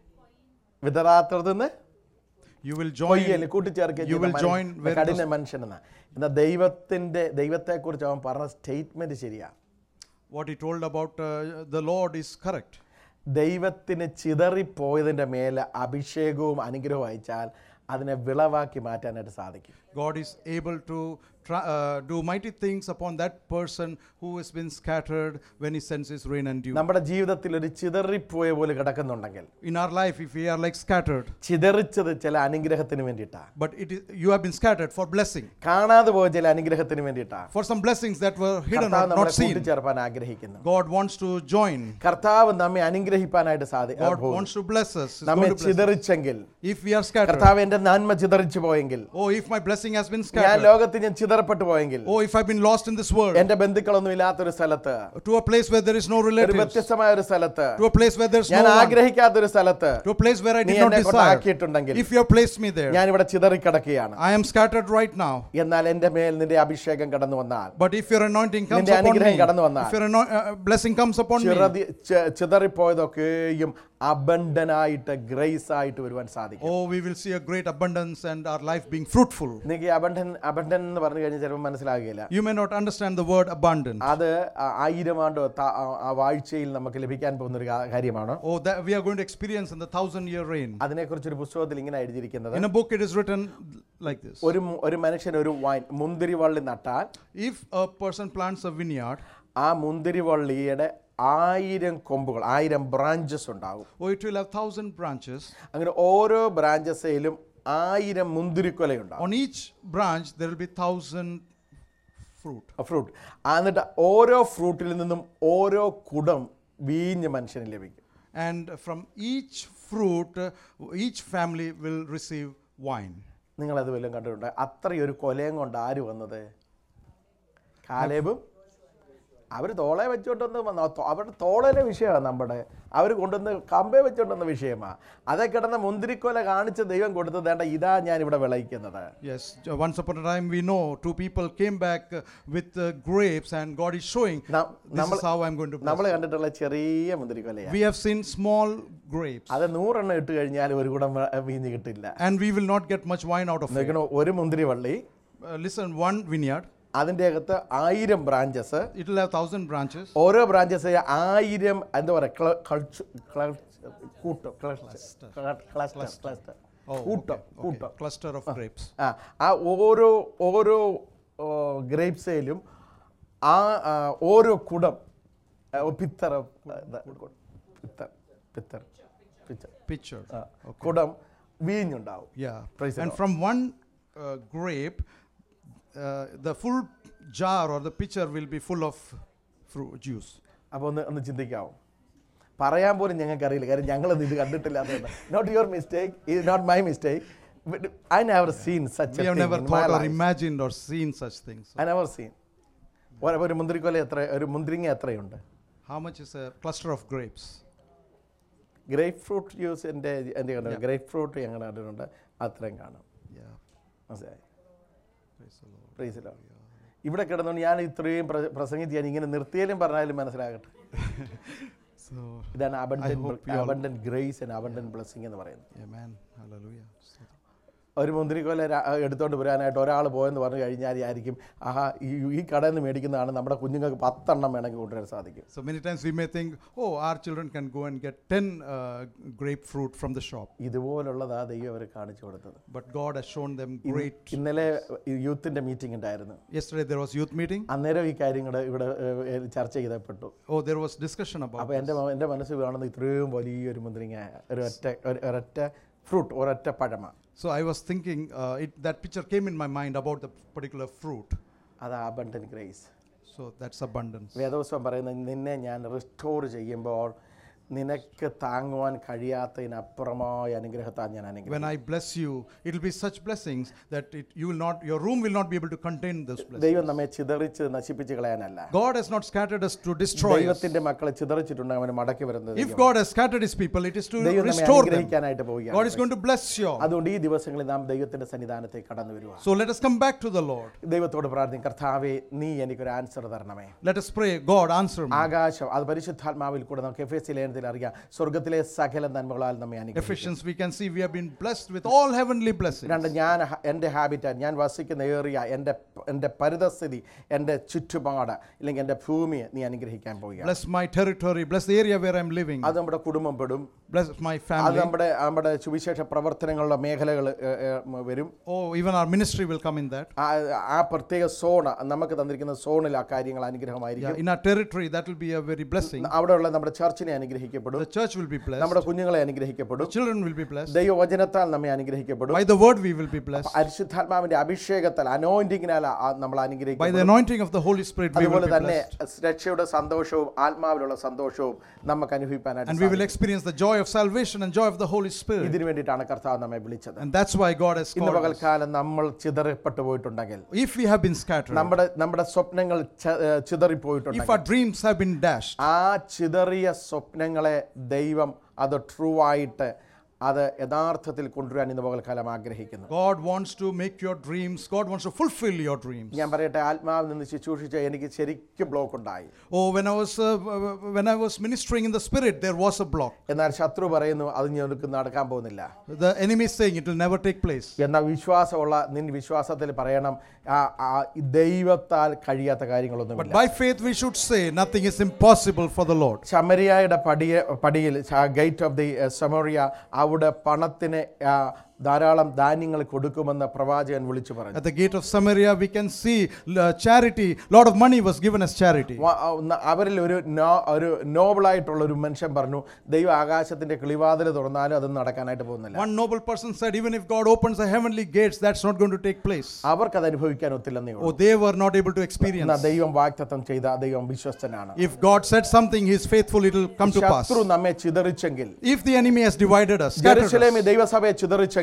വിതറാത്തടത്ത് നിന്ന് You will join. കൊയ്യല് കൂട്ടിച്ചേർക്കേ you will join where കഠിന those- മനുഷ്യനെന്ന എന്നാൽ ദൈവത്തിന്റെ ദൈവത്തെക്കുറിച്ച് അവൻ പറഞ്ഞ സ്റ്റേറ്റ്മെന്റ് ശരിയാ What he told about uh, the Lord is correct. ദൈവത്തിന് ചിതറിപ്പോയതിൻ്റെ മേലെ അഭിഷേകവും അനുഗ്രഹവും അയച്ചാൽ അതിനെ വിളവാക്കി മാറ്റാനായിട്ട് സാധിക്കും God is able to tra- uh, do mighty things upon that person who has been scattered when he sends his rain and dew. നമ്മുടെ ജീവിതത്തിൽ ഒരു ചിതറിപ്പോയ പോലെ കിടക്കുന്നുണ്ടെങ്കിൽ In our life, if we are like scattered, ചിതറിച്ചത് ചില അനുഗ്രഹത്തിന് വേണ്ടിയിട്ടാണ് but it is, you have been scattered for blessing, കാണാതെ പോയ ചില അനുഗ്രഹത്തിന് വേണ്ടിയിട്ടാണ് for some blessings that were hidden കർത്താവ് or നമ്മളെ not seen. കൂട്ടിച്ചേർപ്പാൻ ആഗ്രഹിക്കുന്നു God wants to join. കർത്താവ് നമ്മെ അനുഗ്രഹിപ്പാനായിട്ട് God സാധിക്കും wants to bless us. He's നമ്മെ going to bless us. ചിതറിച്ചെങ്കിൽ If we are scattered, കർത്താവ് എന്റെ നന്മ ചിതറിച്ചു പോയെങ്കിൽ oh, if my blessing has been ഞാൻ scattered, ലോകത്ത് ഞാൻ ചിതറപ്പെട്ടു പോയെങ്കിൽ oh, if I've been lost in this world, എന്റെ ബന്ധുക്കളൊന്നും ഇല്ലാത്തൊരു സ്ഥലത്ത് to a place where there is no ഒരു relatives, വ്യത്യസ്തമായ ഒരു സ്ഥലത്ത് to a place where there's ഞാൻ no one, ആഗ്രഹിക്കാത്തൊരു സ്ഥലത്ത് to a place where I നീ did not എന്നെ desire. കൊണ്ടാക്കിയിട്ടുണ്ടെങ്കിൽ If you have placed me there, ഞാൻ ഇവിടെ ചിതറിക്കിടക്കുകയാണ് I am scattered right now. എന്നാൽ എന്റെ മേൽ നിന്റെ അഭിഷേകം കടന്നു വന്നാൽ But if your anointing comes നിന്റെ upon me, അനുഗ്രഹം കടന്നു വന്നാൽ, if your ano- uh, blessing comes upon me, ചിറതി ചെ- ചിതറിപ്പോയതൊക്കെയും അബണ്ടനായിട്ട് ഗ്രേസ് ആയിട്ട് വരുവാൻ സാധിക്കും oh, we will see a great abundance and our life being fruitful. നിങ്ങൾക്ക് അബണ്ടൻ അബണ്ടൻ എന്ന് പറഞ്ഞു കഴിഞ്ഞാൽ ചിലപ്പോൾ മനസ്സിലാകുകയില്ല You may not understand the word abundant. അത് ആ- ആയിരം ആണ്ട് ത- ആ- ആ വാഴ്ചയിൽ നമുക്ക് ലഭിക്കാൻ പോകുന്ന ഒരു കാ- കാര്യമാണ് Oh, that we are going to experience in the thousand year reign. അതിനെക്കുറിച്ച് ഒരു പുസ്തകത്തിൽ ഇങ്ങനെ എഴുതിയിരിക്കുന്നത് In a book, it is written like this ഒരു മു- ഒരു മനുഷ്യൻ ഒരു വൈൻ മുന്തിരി വള്ളി നട്ടാൽ If a person plants a vineyard, ആ മുന്തിരി വള്ളിയുടെ ആയിരം കൊമ്പുകൾ ആയിരം ബ്രാഞ്ചസ് ഉണ്ടാകും oh, it will have thousand branches. അങ്ങനെ ഓരോ ബ്രാഞ്ചസിലും ആയിരം മുന്തിരിക്കൊലയുണ്ടാകും On each branch, there will be thousand fruit. Fruit എന്നിട്ട് ഓരോ ഫ്രൂട്ടിൽ നിന്നും ഓരോ കുടം വീഞ്ഞ് മനുഷ്യന് ലഭിക്കും And from each fruit, uh, each family will receive wine. നിങ്ങളത് വല്ലതും കണ്ടിട്ടുണ്ട് അത്രയൊരു കൊലയും കൊണ്ട് ആര് വന്നത് കാലേബും അവർ തോളെ വെച്ചുകൊണ്ടൊന്ന് വന്ന അവരുടെ തോളയിലെ വിഷയമാണ് നമ്മുടെ അവർ കൊണ്ടുവന്ന് കമ്പേ വെച്ചുകൊണ്ടുവന്ന വിഷയമാണ് അതേ കിടന്ന മുന്തിരിക്കൊല കാണിച്ച് ദൈവം കൊടുത്തത് വേണ്ട ഇതാ ഞാൻ ഇവിടെ വിളയിക്കുന്നത് Yes, uh, once upon a time we know two people came back uh, with uh, grapes and God is showing ന- this നമ്മൾ is how I'm going to bless. നമ്മൾ കണ്ടിട്ടുള്ള ചെറിയ മുന്തിരിക്കൊലയാണ് We have seen small grapes അത് നൂറെണ്ണം ഇട്ട് കഴിഞ്ഞാൽ ഒരു കൂടം വ- വീഞ്ഞ് കിട്ടില്ല and we will not get much wine out of it. നോക്കണോ ഒരു മുന്തിരി വള്ളി Uh, listen, one vineyard, അതിൻ്റെ അകത്ത് ആയിരം branches it will have thousand branches. ഓരോ ബ്രാഞ്ചസ് ആയിരം എന്താ പറയുക കൂട്ടം ക്ലസ്റ്റർ ക്ലസ്റ്റർ Oh, കൂട്ടം okay, okay. കൂട്ടം Cluster of grapes. ആ ആ ഓരോ ഓരോ ഗ്രേപ്സയിലും ആ ആ, ഓരോ കുടം ആ, പിത്തറ ആ, ഇത്, പിത്തർ പിത്തർ പിത്തർ Pitcher. ആ, കുടം വീഞ്ഞുണ്ടാവും Yeah. Praise the and Lord. from one uh, grape, uh, the full jar or the pitcher will be full of fruit juice. അപ്പോൾ ഒന്ന് ഒന്ന് ചിന്തിക്കാവും പറയാൻ പോലും ഞങ്ങൾക്ക് അറിയില്ല കാര്യം ഞങ്ങളത് ഇത് കണ്ടിട്ടില്ലാത്തത് നോട്ട് യുവർ മിസ്റ്റേക്ക് ഇത് not my mistake I never seen such We have never thought or imagined or seen such things. I never seen ഒരു മുന്തിരിക്കൊല എത്ര ഒരു മുന്തിരിങ്ങ എത്രയുണ്ട് How much is a cluster of grapes? Grape fruit juice എൻ്റെ എൻ്റെ കണ്ടിട്ടുണ്ട് ഗ്രേപ്പ് ഫ്രൂട്ട് ഞങ്ങൾ കണ്ടിട്ടുണ്ട് അത്രയും കാണും Yeah. മനസ്സിലായി Praise the Lord. പ്രൈസിലോ ഇവിടെ കിടന്നുകൊണ്ട് ഞാൻ ഇത്രയും പ്ര- പ്രസംഗിച്ച് ഞാൻ ഇങ്ങനെ നിർത്തിയാലും പറഞ്ഞാലും മനസ്സിലാകട്ടെ So, ഇതാണ് abundant hope you all- abundant grace and abundant blessing എന്ന് പറയുന്നത് amen. Hallelujah. So, ഒരു മുന്തിരിക്കൊല ര- എടുത്തോണ്ട് വരാനായിട്ട് ഒരാൾ പോയെന്ന് പറഞ്ഞു കഴിഞ്ഞാൽ ആയിരിക്കും ആഹാ ഈ ഈ കടയിൽ നിന്ന് മേടിക്കുന്നതാണ് നമ്മുടെ കുഞ്ഞുങ്ങൾക്ക് പത്തെണ്ണം വേണമെങ്കിൽ കൊണ്ടുവരാൻ സാധിക്കും so many times we may think, oh, our children can go and get 10 uh, grapefruit from the shop. ഇതുപോലുള്ളതാ ദൈവം അവർ കാണിച്ചു കൊടുത്തത് But God has shown them ഇന്ന് great. ഇന്നലെ യൂത്തിൻ്റെ മീറ്റിംഗ് ഉണ്ടായിരുന്നു Yesterday there was youth meeting. അന്നേരം ഈ കാര്യങ്ങൾ ഇവിടെ ഏഹ്, ഏഹ്, ചർച്ച ചെയ്തപ്പെട്ടു Oh, there was discussion about അപ്പോൾ എൻ്റെ മ- എൻ്റെ മനസ്സിൽ കാണുന്ന ഇത്രയും വലിയൊരു മുന്തിരിങ്ങ ഒരൊറ്റ ഒരു- ഒരൊറ്റ ഫ്രൂട്ട് ഒരൊറ്റ പഴമ So I was thinking, uh, it, that picture came in my mind about the particular fruit. അത് abundant grace So that's abundance. വേദോത്സവം പറയുന്നത് നിന്നെ ഞാൻ റിസ്റ്റോർ ചെയ്യുമ്പോൾ നിനക്ക് താങ്ങുവാൻ കഴിയാത്തതിനപ്പുറമായ അനുഗ്രഹത്താൽ ഞാൻ അനുഗ്രഹം When I bless you, it will be such blessings that it, you will not, your room will not be able to contain those blessings. ദൈവം നമ്മെ ചിതറിച്ച് നശിപ്പിച്ച് കളയാനല്ല God has not scattered us to destroy us. ദൈവത്തിന്റെ മക്കളെ ചിതറിച്ചിട്ടുണ്ടെങ്കിൽ അവന് മടക്കി വരുന്നത് If God has scattered His people, it is to ദൈവം നമ്മെ restore them. അനുഗ്രഹിക്കാനായിട്ട് God is പോവുകയാണ് going to bless you. all. അതുകൊണ്ട് ഈ ദിവസങ്ങളിൽ നാം ദൈവത്തിന്റെ സന്നിധാനത്തേക്ക് കടന്നു വരുക So let us come back to the Lord. ദൈവത്തോട് പ്രാർത്ഥിക്കും കർത്താവേ നീ എനിക്കൊരു ആൻസർ തരണമേ Let us pray, God, answer me. ആകാശം അത് പരിശുദ്ധാത്മാവിൽ കൂടെ നമുക്ക് എഫ് എസ് ലേഖനത്തിൽ അറിയാം സ്വർഗത്തിലെ സകല നന്മകളാൽ നമ്മെ അനുഗ്രഹിക്കും Ephesians, we can see we have been blessed with all heavenly blessings. രണ്ട് ഞാൻ ഹ- എൻ്റെ ഹാബിറ്റാറ്റ് ഞാൻ വസിക്കുന്ന ഏറിയ എൻ്റെ എൻ്റെ പരിതസ്ഥിതി എൻ്റെ ചുറ്റുപാട് അല്ലെങ്കിൽ എൻ്റെ ഭൂമിയെ നീ അനുഗ്രഹിക്കാൻ പോവുകയാണ് Bless my territory, bless the area where I'm living, അത് നമ്മുടെ കുടുംബം പെടും bless my അത് family. നമ്മുടെ നമ്മുടെ സുവിശേഷ പ്രവർത്തനങ്ങളുടെ മേഖലകൾ വരും Oh, even our ministry will come in that. ആ ആ പ്രത്യേക സോൺ നമുക്ക് തന്നിരിക്കുന്ന സോണിൽ ആ കാര്യങ്ങൾ അനുഗ്രഹമായിരിക്കും Yeah, in our territory, that will be a very blessing. അവിടെയുള്ള നമ്മുടെ ചർച്ചിനെ അനുഗ്രഹിക്കപ്പെടും The church will be blessed. നമ്മുടെ കുഞ്ഞുങ്ങളെ അനുഗ്രഹിക്കപ്പെടും Children will be blessed. ദൈവവചനത്താൽ നമ്മെ അനുഗ്രഹിക്കപ്പെടും By the word, we will be blessed. പരിശുദ്ധാത്മാവിന്റെ അഭിഷേകത്താൽ അനോയിന്റിങ്ങിനാൽ നമ്മൾ By the അനുഗ്രഹിക്കും anointing of the Holy Spirit, we will അതുപോലെ be തന്നെ blessed. രക്ഷയുടെ സന്തോഷവും ആത്മാവിലുള്ള സന്തോഷവും നമുക്ക് And we will അനുഭവിക്കാനായിട്ട് experience the joy of salvation and joy of the Holy Spirit. ഇതിനു വേണ്ടിയിട്ടാണ് കർത്താവ് നമ്മെ വിളിച്ചത് And that's why God has ഇന്ന് called us. പകൽക്കാലം നമ്മൾ ചിതറപ്പെട്ടു പോയിട്ടുണ്ടെങ്കിൽ If we have been scattered, നമ്മുടെ നമ്മുടെ സ്വപ്നങ്ങൾ ച- ഏഹ് if ചിതറിപ്പോയിട്ടുണ്ടെങ്കിൽ our dreams have been dashed, ആ ചിതറിയ സ്വപ്നങ്ങളെ ദൈവം അത് ട്രൂ ആയിട്ട് അത് യഥാർത്ഥത്തിൽ കൊണ്ടുവരാൻ ഇന്ന് പകൽക്കാലം ആഗ്രഹിക്കുന്നു God wants to make your dreams, God wants to fulfill your dreams. ഞാൻ പറയട്ടെ ആത്മാവിൽ നിന്ന് ശുശ്രൂഷിച്ച എനിക്ക് ശരിക്കും ബ്ലോക്ക് ഉണ്ടായി Oh, when I was uh, when I was ministering in the spirit, there was a block. എന്നാൽ ശത്രു പറയുന്നു അത് ഞങ്ങൾക്ക് നടക്കാൻ പോകുന്നില്ല The enemy is saying it will never take place. എന്നാൽ വിശ്വാസമുള്ള നിൻ വിശ്വാസത്തിൽ പറയണം ആ ആ ദൈവത്താൽ കഴിയാത്ത But കാര്യങ്ങളൊന്നുമില്ല by faith, we should say nothing is impossible for the Lord. ശമരിയായുടെ പടിയ പടിയിൽ ഗേറ്റ് ഓഫ് ദി സമോറിയ അവിടെ പണത്തിന് ആ, ധാരാളം ധാന്യങ്ങൾ കൊടുക്കുമെന്ന് പ്രവാചകൻ വിളിച്ചു പറഞ്ഞു At the gate of Samaria, we can see uh, charity. lot of money was given as charity. വ- ആ, ന- അവരിൽ ഒരു നോ ഒരു നോബിളായിട്ടുള്ള ഒരു മനുഷ്യൻ പറഞ്ഞു ദൈവം ആകാശത്തിന്റെ കിളിവാതിൽ തുറന്നാലും അതൊന്നും നടക്കാനായിട്ട് പോകുന്നില്ല One noble person said, even if God opens the heavenly gates, that's not going to take place. അവർക്കത് അനുഭവിക്കാൻ ഒത്തില്ലെന്നേ Oh, ഉള്ളൂ they were not able to എന്നാ experience. ദൈവം വാക്തത്വം ചെയ്ത ദൈവം വിശ്വസ്തനാണ് If God said something, He is faithful, it will come to pass. ശത്രു നമ്മെ ചിതറിച്ചെങ്കിൽ If the enemy has divided us, scattered ജെറുസലേമിൽ us, ദൈവസഭയെ ചിതറിച്ചെങ്കിൽ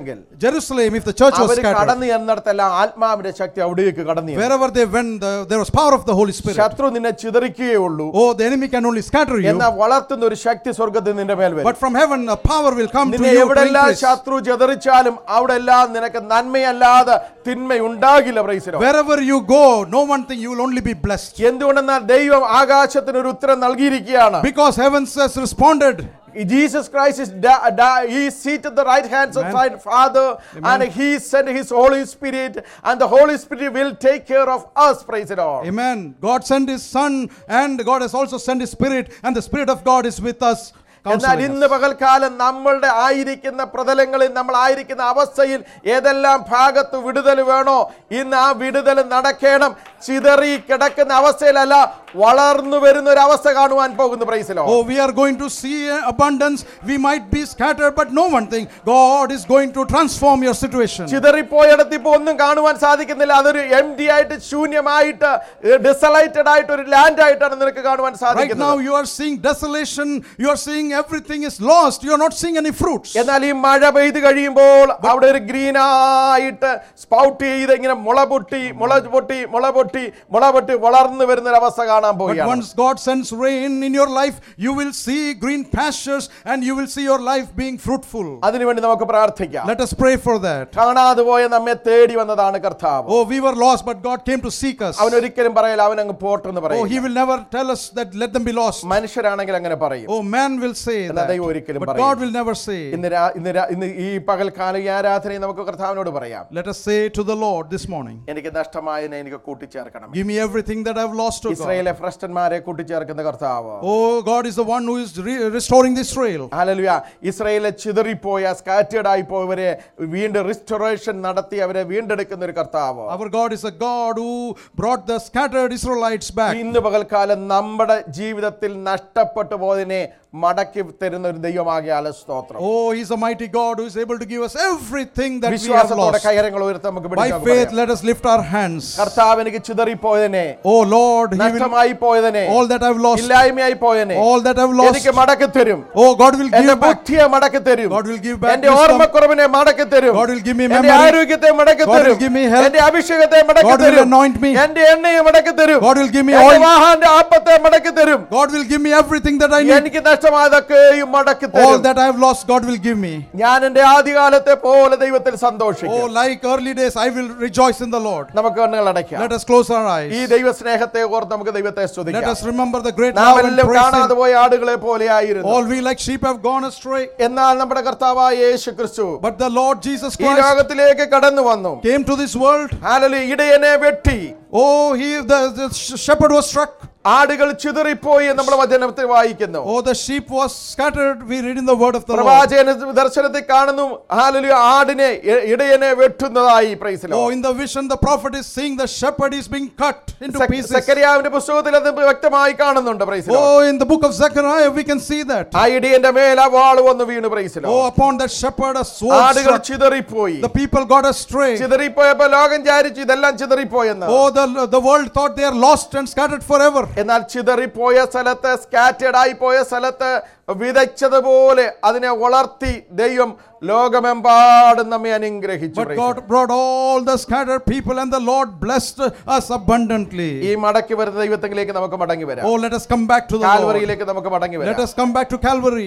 ചിതറിച്ചെങ്കിൽ Jerusalem, if the church was our scattered, കടന്നു ചെന്നിടത്തെല്ലാം ആത്മാവിന്റെ ശക്തി അവിടേക്ക് കടന്നു ചെന്നു. wherever they went, the, there was power of the Holy Spirit. ശത്രു നിന്നെ ചിതറിക്കുകയേ ഉള്ളൂ Oh, the enemy can only scatter you, എന്നാൽ വളർത്തുന്ന ഒരു ശക്തി സ്വർഗത്തിൽ നിന്റെ മേൽ വരും but from heaven a power will come to നിന്നെ you to എവിടെല്ലാം increase. ശത്രു ചെതറിച്ചാലും അവിടെ എല്ലാം നിനക്ക് നന്മയല്ലാതെ തിന്മ ഉണ്ടാകില്ല പ്രൈസിലോ Wherever you go, no one thing, you will only be blessed. എന്തുകൊണ്ടെന്നാൽ ദൈവം ആകാശത്തിന് ഒരു ഉത്തരം നൽകിയിരിക്കുകയാണ് Because heaven has responded. Jesus Christ is da- da- he is seated at the right hand of Amen. the Father and he sent his Holy Spirit and the Holy Spirit will take care of us praise it all Amen. God sent His Son, and God has also sent His Spirit, and the Spirit of God is with us. എന്നാൽ counseling ഇന്ന് us. പകൽക്കാലം നമ്മളുടെ ആയിരിക്കുന്ന പ്രതലങ്ങളിൽ നമ്മൾ ആയിരിക്കുന്ന അവസ്ഥയിൽ ഏതെല്ലാം ഭാഗത്ത് വിടുതൽ വേണോ ഇന്ന് ആ വിടുതൽ നടക്കണം ചിതറി കിടക്കുന്ന അവസ്ഥയിലല്ല വളർന്നു വരുന്ന ഒരു അവസ്ഥ കാണുവാൻ പോകുന്നു പ്രൈസിലോ Oh, we are going to see abundance. We might be scattered, but no one thing. God is going to transform your situation. ചിതറിപ്പോയിടത്ത് ഇപ്പൊ ഒന്നും കാണുവാൻ സാധിക്കുന്നില്ല അതൊരു എം ഡി ആയിട്ട് ശൂന്യമായിട്ട് ഡിസലൈറ്റഡ് ആയിട്ട് ഒരു ലാൻഡ് ആയിട്ടാണ് നിനക്ക് കാണുവാൻ Right now, സാധിക്കുന്നത് you are seeing desolation. You are seeing everything is lost. You are not seeing any fruits. എന്നാൽ ഈ മഴ പെയ്ത് കഴിയുമ്പോൾ അവിടെ ഒരു ഗ്രീൻ ആയിട്ട് സ്പൗട്ട് ചെയ്ത് ഇങ്ങനെ മുള പൊട്ടി മുള പൊട്ടി മുള പൊട്ടി മുള പൊട്ടി വളർന്നു വരുന്ന ഒരു അവസ്ഥ കാണാൻ But പോവുകയാണ് once God sends rain in your life, you will see green pastures and you will see your life being fruitful. അതിനുവേണ്ടി നമുക്ക് പ്രാർത്ഥിക്കാം Let us pray for that. കാണാതെ പോയ നമ്മെ തേടി വന്നതാണ് കർത്താവ് Oh, we were lost, but God came to seek us. അവൻ ഒരിക്കലും പറയല അവൻ അങ്ങ് പോട്ടെന്ന് Oh, പറയും He will never tell us that let them be lost. മനുഷ്യരാണെങ്കിൽ അങ്ങനെ പറയും Oh, man will say എന്നാൽ that. ദൈവം ഒരിക്കലും But പറയില്ല. God will never say. ഇന്ന് രാ- ഇന്ന് രാ- ഇന്ന് ഈ പകൽക്കാല ഈ ആരാധനയെ നമുക്ക് കർത്താവിനോട് പറയാം Let us say to the Lord this morning, എനിക്ക് നഷ്ടമായതിനെ എനിക്ക് കൂട്ടിച്ചേർക്കണം Give me everything that I've lost to God. ഇസ്രയേലെ ഭ്രഷ്ടന്മാരെ കൂട്ടിച്ചേർക്കുന്ന കർത്താവ് Oh, God is the one who is re- restoring Israel. Hallelujah ഇസ്രയേലെ ചിതറിപ്പോയ സ്കാറ്റേഡ് ആയി പോയവരെ വീണ്ടും റിസ്റ്റോറേഷൻ നടത്തി അവരെ വീണ്ടെടുക്കുന്ന ഒരു കർത്താവ് Our God is a God who brought the scattered Israelites back. ഇന്ന് പകൽക്കാലം നമ്മുടെ ജീവിതത്തിൽ നഷ്ടപ്പെട്ടു പോയതിനെ മടക്കി തരുന്ന ഒരു ദൈവമാകിയാല സ്തോത്രം Oh, He's a mighty God who is able to give us everything that we have വിശ്വാസത്തോടെ lost. കയറങ്ങൾ ഉയർത്തി നമുക്ക് By പിടിക്കാം faith, let us lift our hands. കർത്താവ് എനിക്ക് ചിതറിപ്പോയതിനെ Oh Lord, He will നഷ്ടമായി പോയതിനെ all that I've lost, ഇല്ലായ്മയായി പോയതിനെ all that I've എനിക്ക് lost. മടക്കി തരും Oh, God will എന്റെ give back. ബുദ്ധിയെ മടക്കി തരും God will give back എന്റെ wisdom. ഓർമ്മക്കുറവിനെ മടക്കി തരും God will give me എന്റെ memory. ആരോഗ്യത്തെ മടക്കി God will തരും give me health. എന്റെ അഭിഷേകത്തെ മടക്കി God will തരും anoint me. എന്റെ എണ്ണയെ മടക്കി തരും God will give me എന്റെ oil. വാഹന്റെ ആപ്പത്തെ മടക്കി തരും God will give me everything that I need. എനിക്ക് നഷ്ടമായതൊക്കെയും മടക്കി All തരും that I've lost, God will give me. ഞാൻ എന്റെ ആദ്യകാലത്തെ പോലെ ദൈവത്തിൽ സന്തോഷിക്കും Oh, like early days, I will rejoice in the Lord. നമുക്ക് കണ്ണുകൾ അടയ്ക്കാം Let us close our ഈ eyes. ദൈവ സ്നേഹത്തെ ഓർത്ത് നമുക്ക് ദൈവത്തെ Let സ്തുതിക്കാം us remember the great നാം love and എല്ലാം praise കാണാതെ Him. പോയ ആടുകളെ പോലെ ആയിരുന്നു All we like sheep have gone astray, എന്നാൽ നമ്മുടെ കർത്താവായ യേശു ക്രിസ്തു but the Lord Jesus ഈ Christ ലോകത്തിലേക്ക് കടന്നു വന്നു came to this world. ഹാലലി ഇടയനെ വെട്ടി Oh, he the, the sh- shepherd was struck. ആടുകൾ ചിതറിപ്പോയി എന്ന് നമ്മൾ വചനത്തിൽ വായിക്കുന്നു Oh, the sheep was scattered. We read in the word of the Lord. പ്രവാചകന ദർശനത്തിൽ കാണുന്നു ഹാലലി ആടിനെ ഇ- ഇടയനെ വെട്ടുന്നതായി praise the lord Oh, in the vision, the prophet is seeing the shepherd is being cut into pieces. സെക്കരിയാവിന്റെ പുസ്തകത്തിൽ അത് വ്യക്തമായി കാണുന്നുണ്ട് പ്രൈസിലോ Oh, in the book of Zechariah, we can see that. ആ ഇടിയന്റെ മേൽ ആ വാള് വന്ന് വീണ് പ്രൈസിലോ Oh, upon that shepherd, a sword ആടുകൾ struck. ചിതറിപ്പോയി The people got astray. ചിതറിപ്പോയപ്പോ ലോകം ചാരിച്ചു ഇതെല്ലാം ചിതറിപ്പോയെന്ന് Oh, the, the world thought they are lost and scattered forever. എന്നാൽ ചിതറിപ്പോയ സ്ഥലത്ത് സ്കാറ്റേഡ് ആയി പോയ സ്ഥലത്ത് വിതച്ചതുപോലെ അതിനെ വളർത്തി ദൈവം ലോകമെമ്പാടും നമ്മെ അനുഗ്രഹിച്ചു But God brought all the scattered people, and the Lord blessed us ഈ abundantly. മടക്കി വരുന്ന ദൈവത്തിലേക്ക് നമുക്ക് മടങ്ങി വരാം Oh, let us come back to the Lord. കാൽവറിയിലേക്ക് നമുക്ക് മടങ്ങി Let വരാം us come back to Calvary.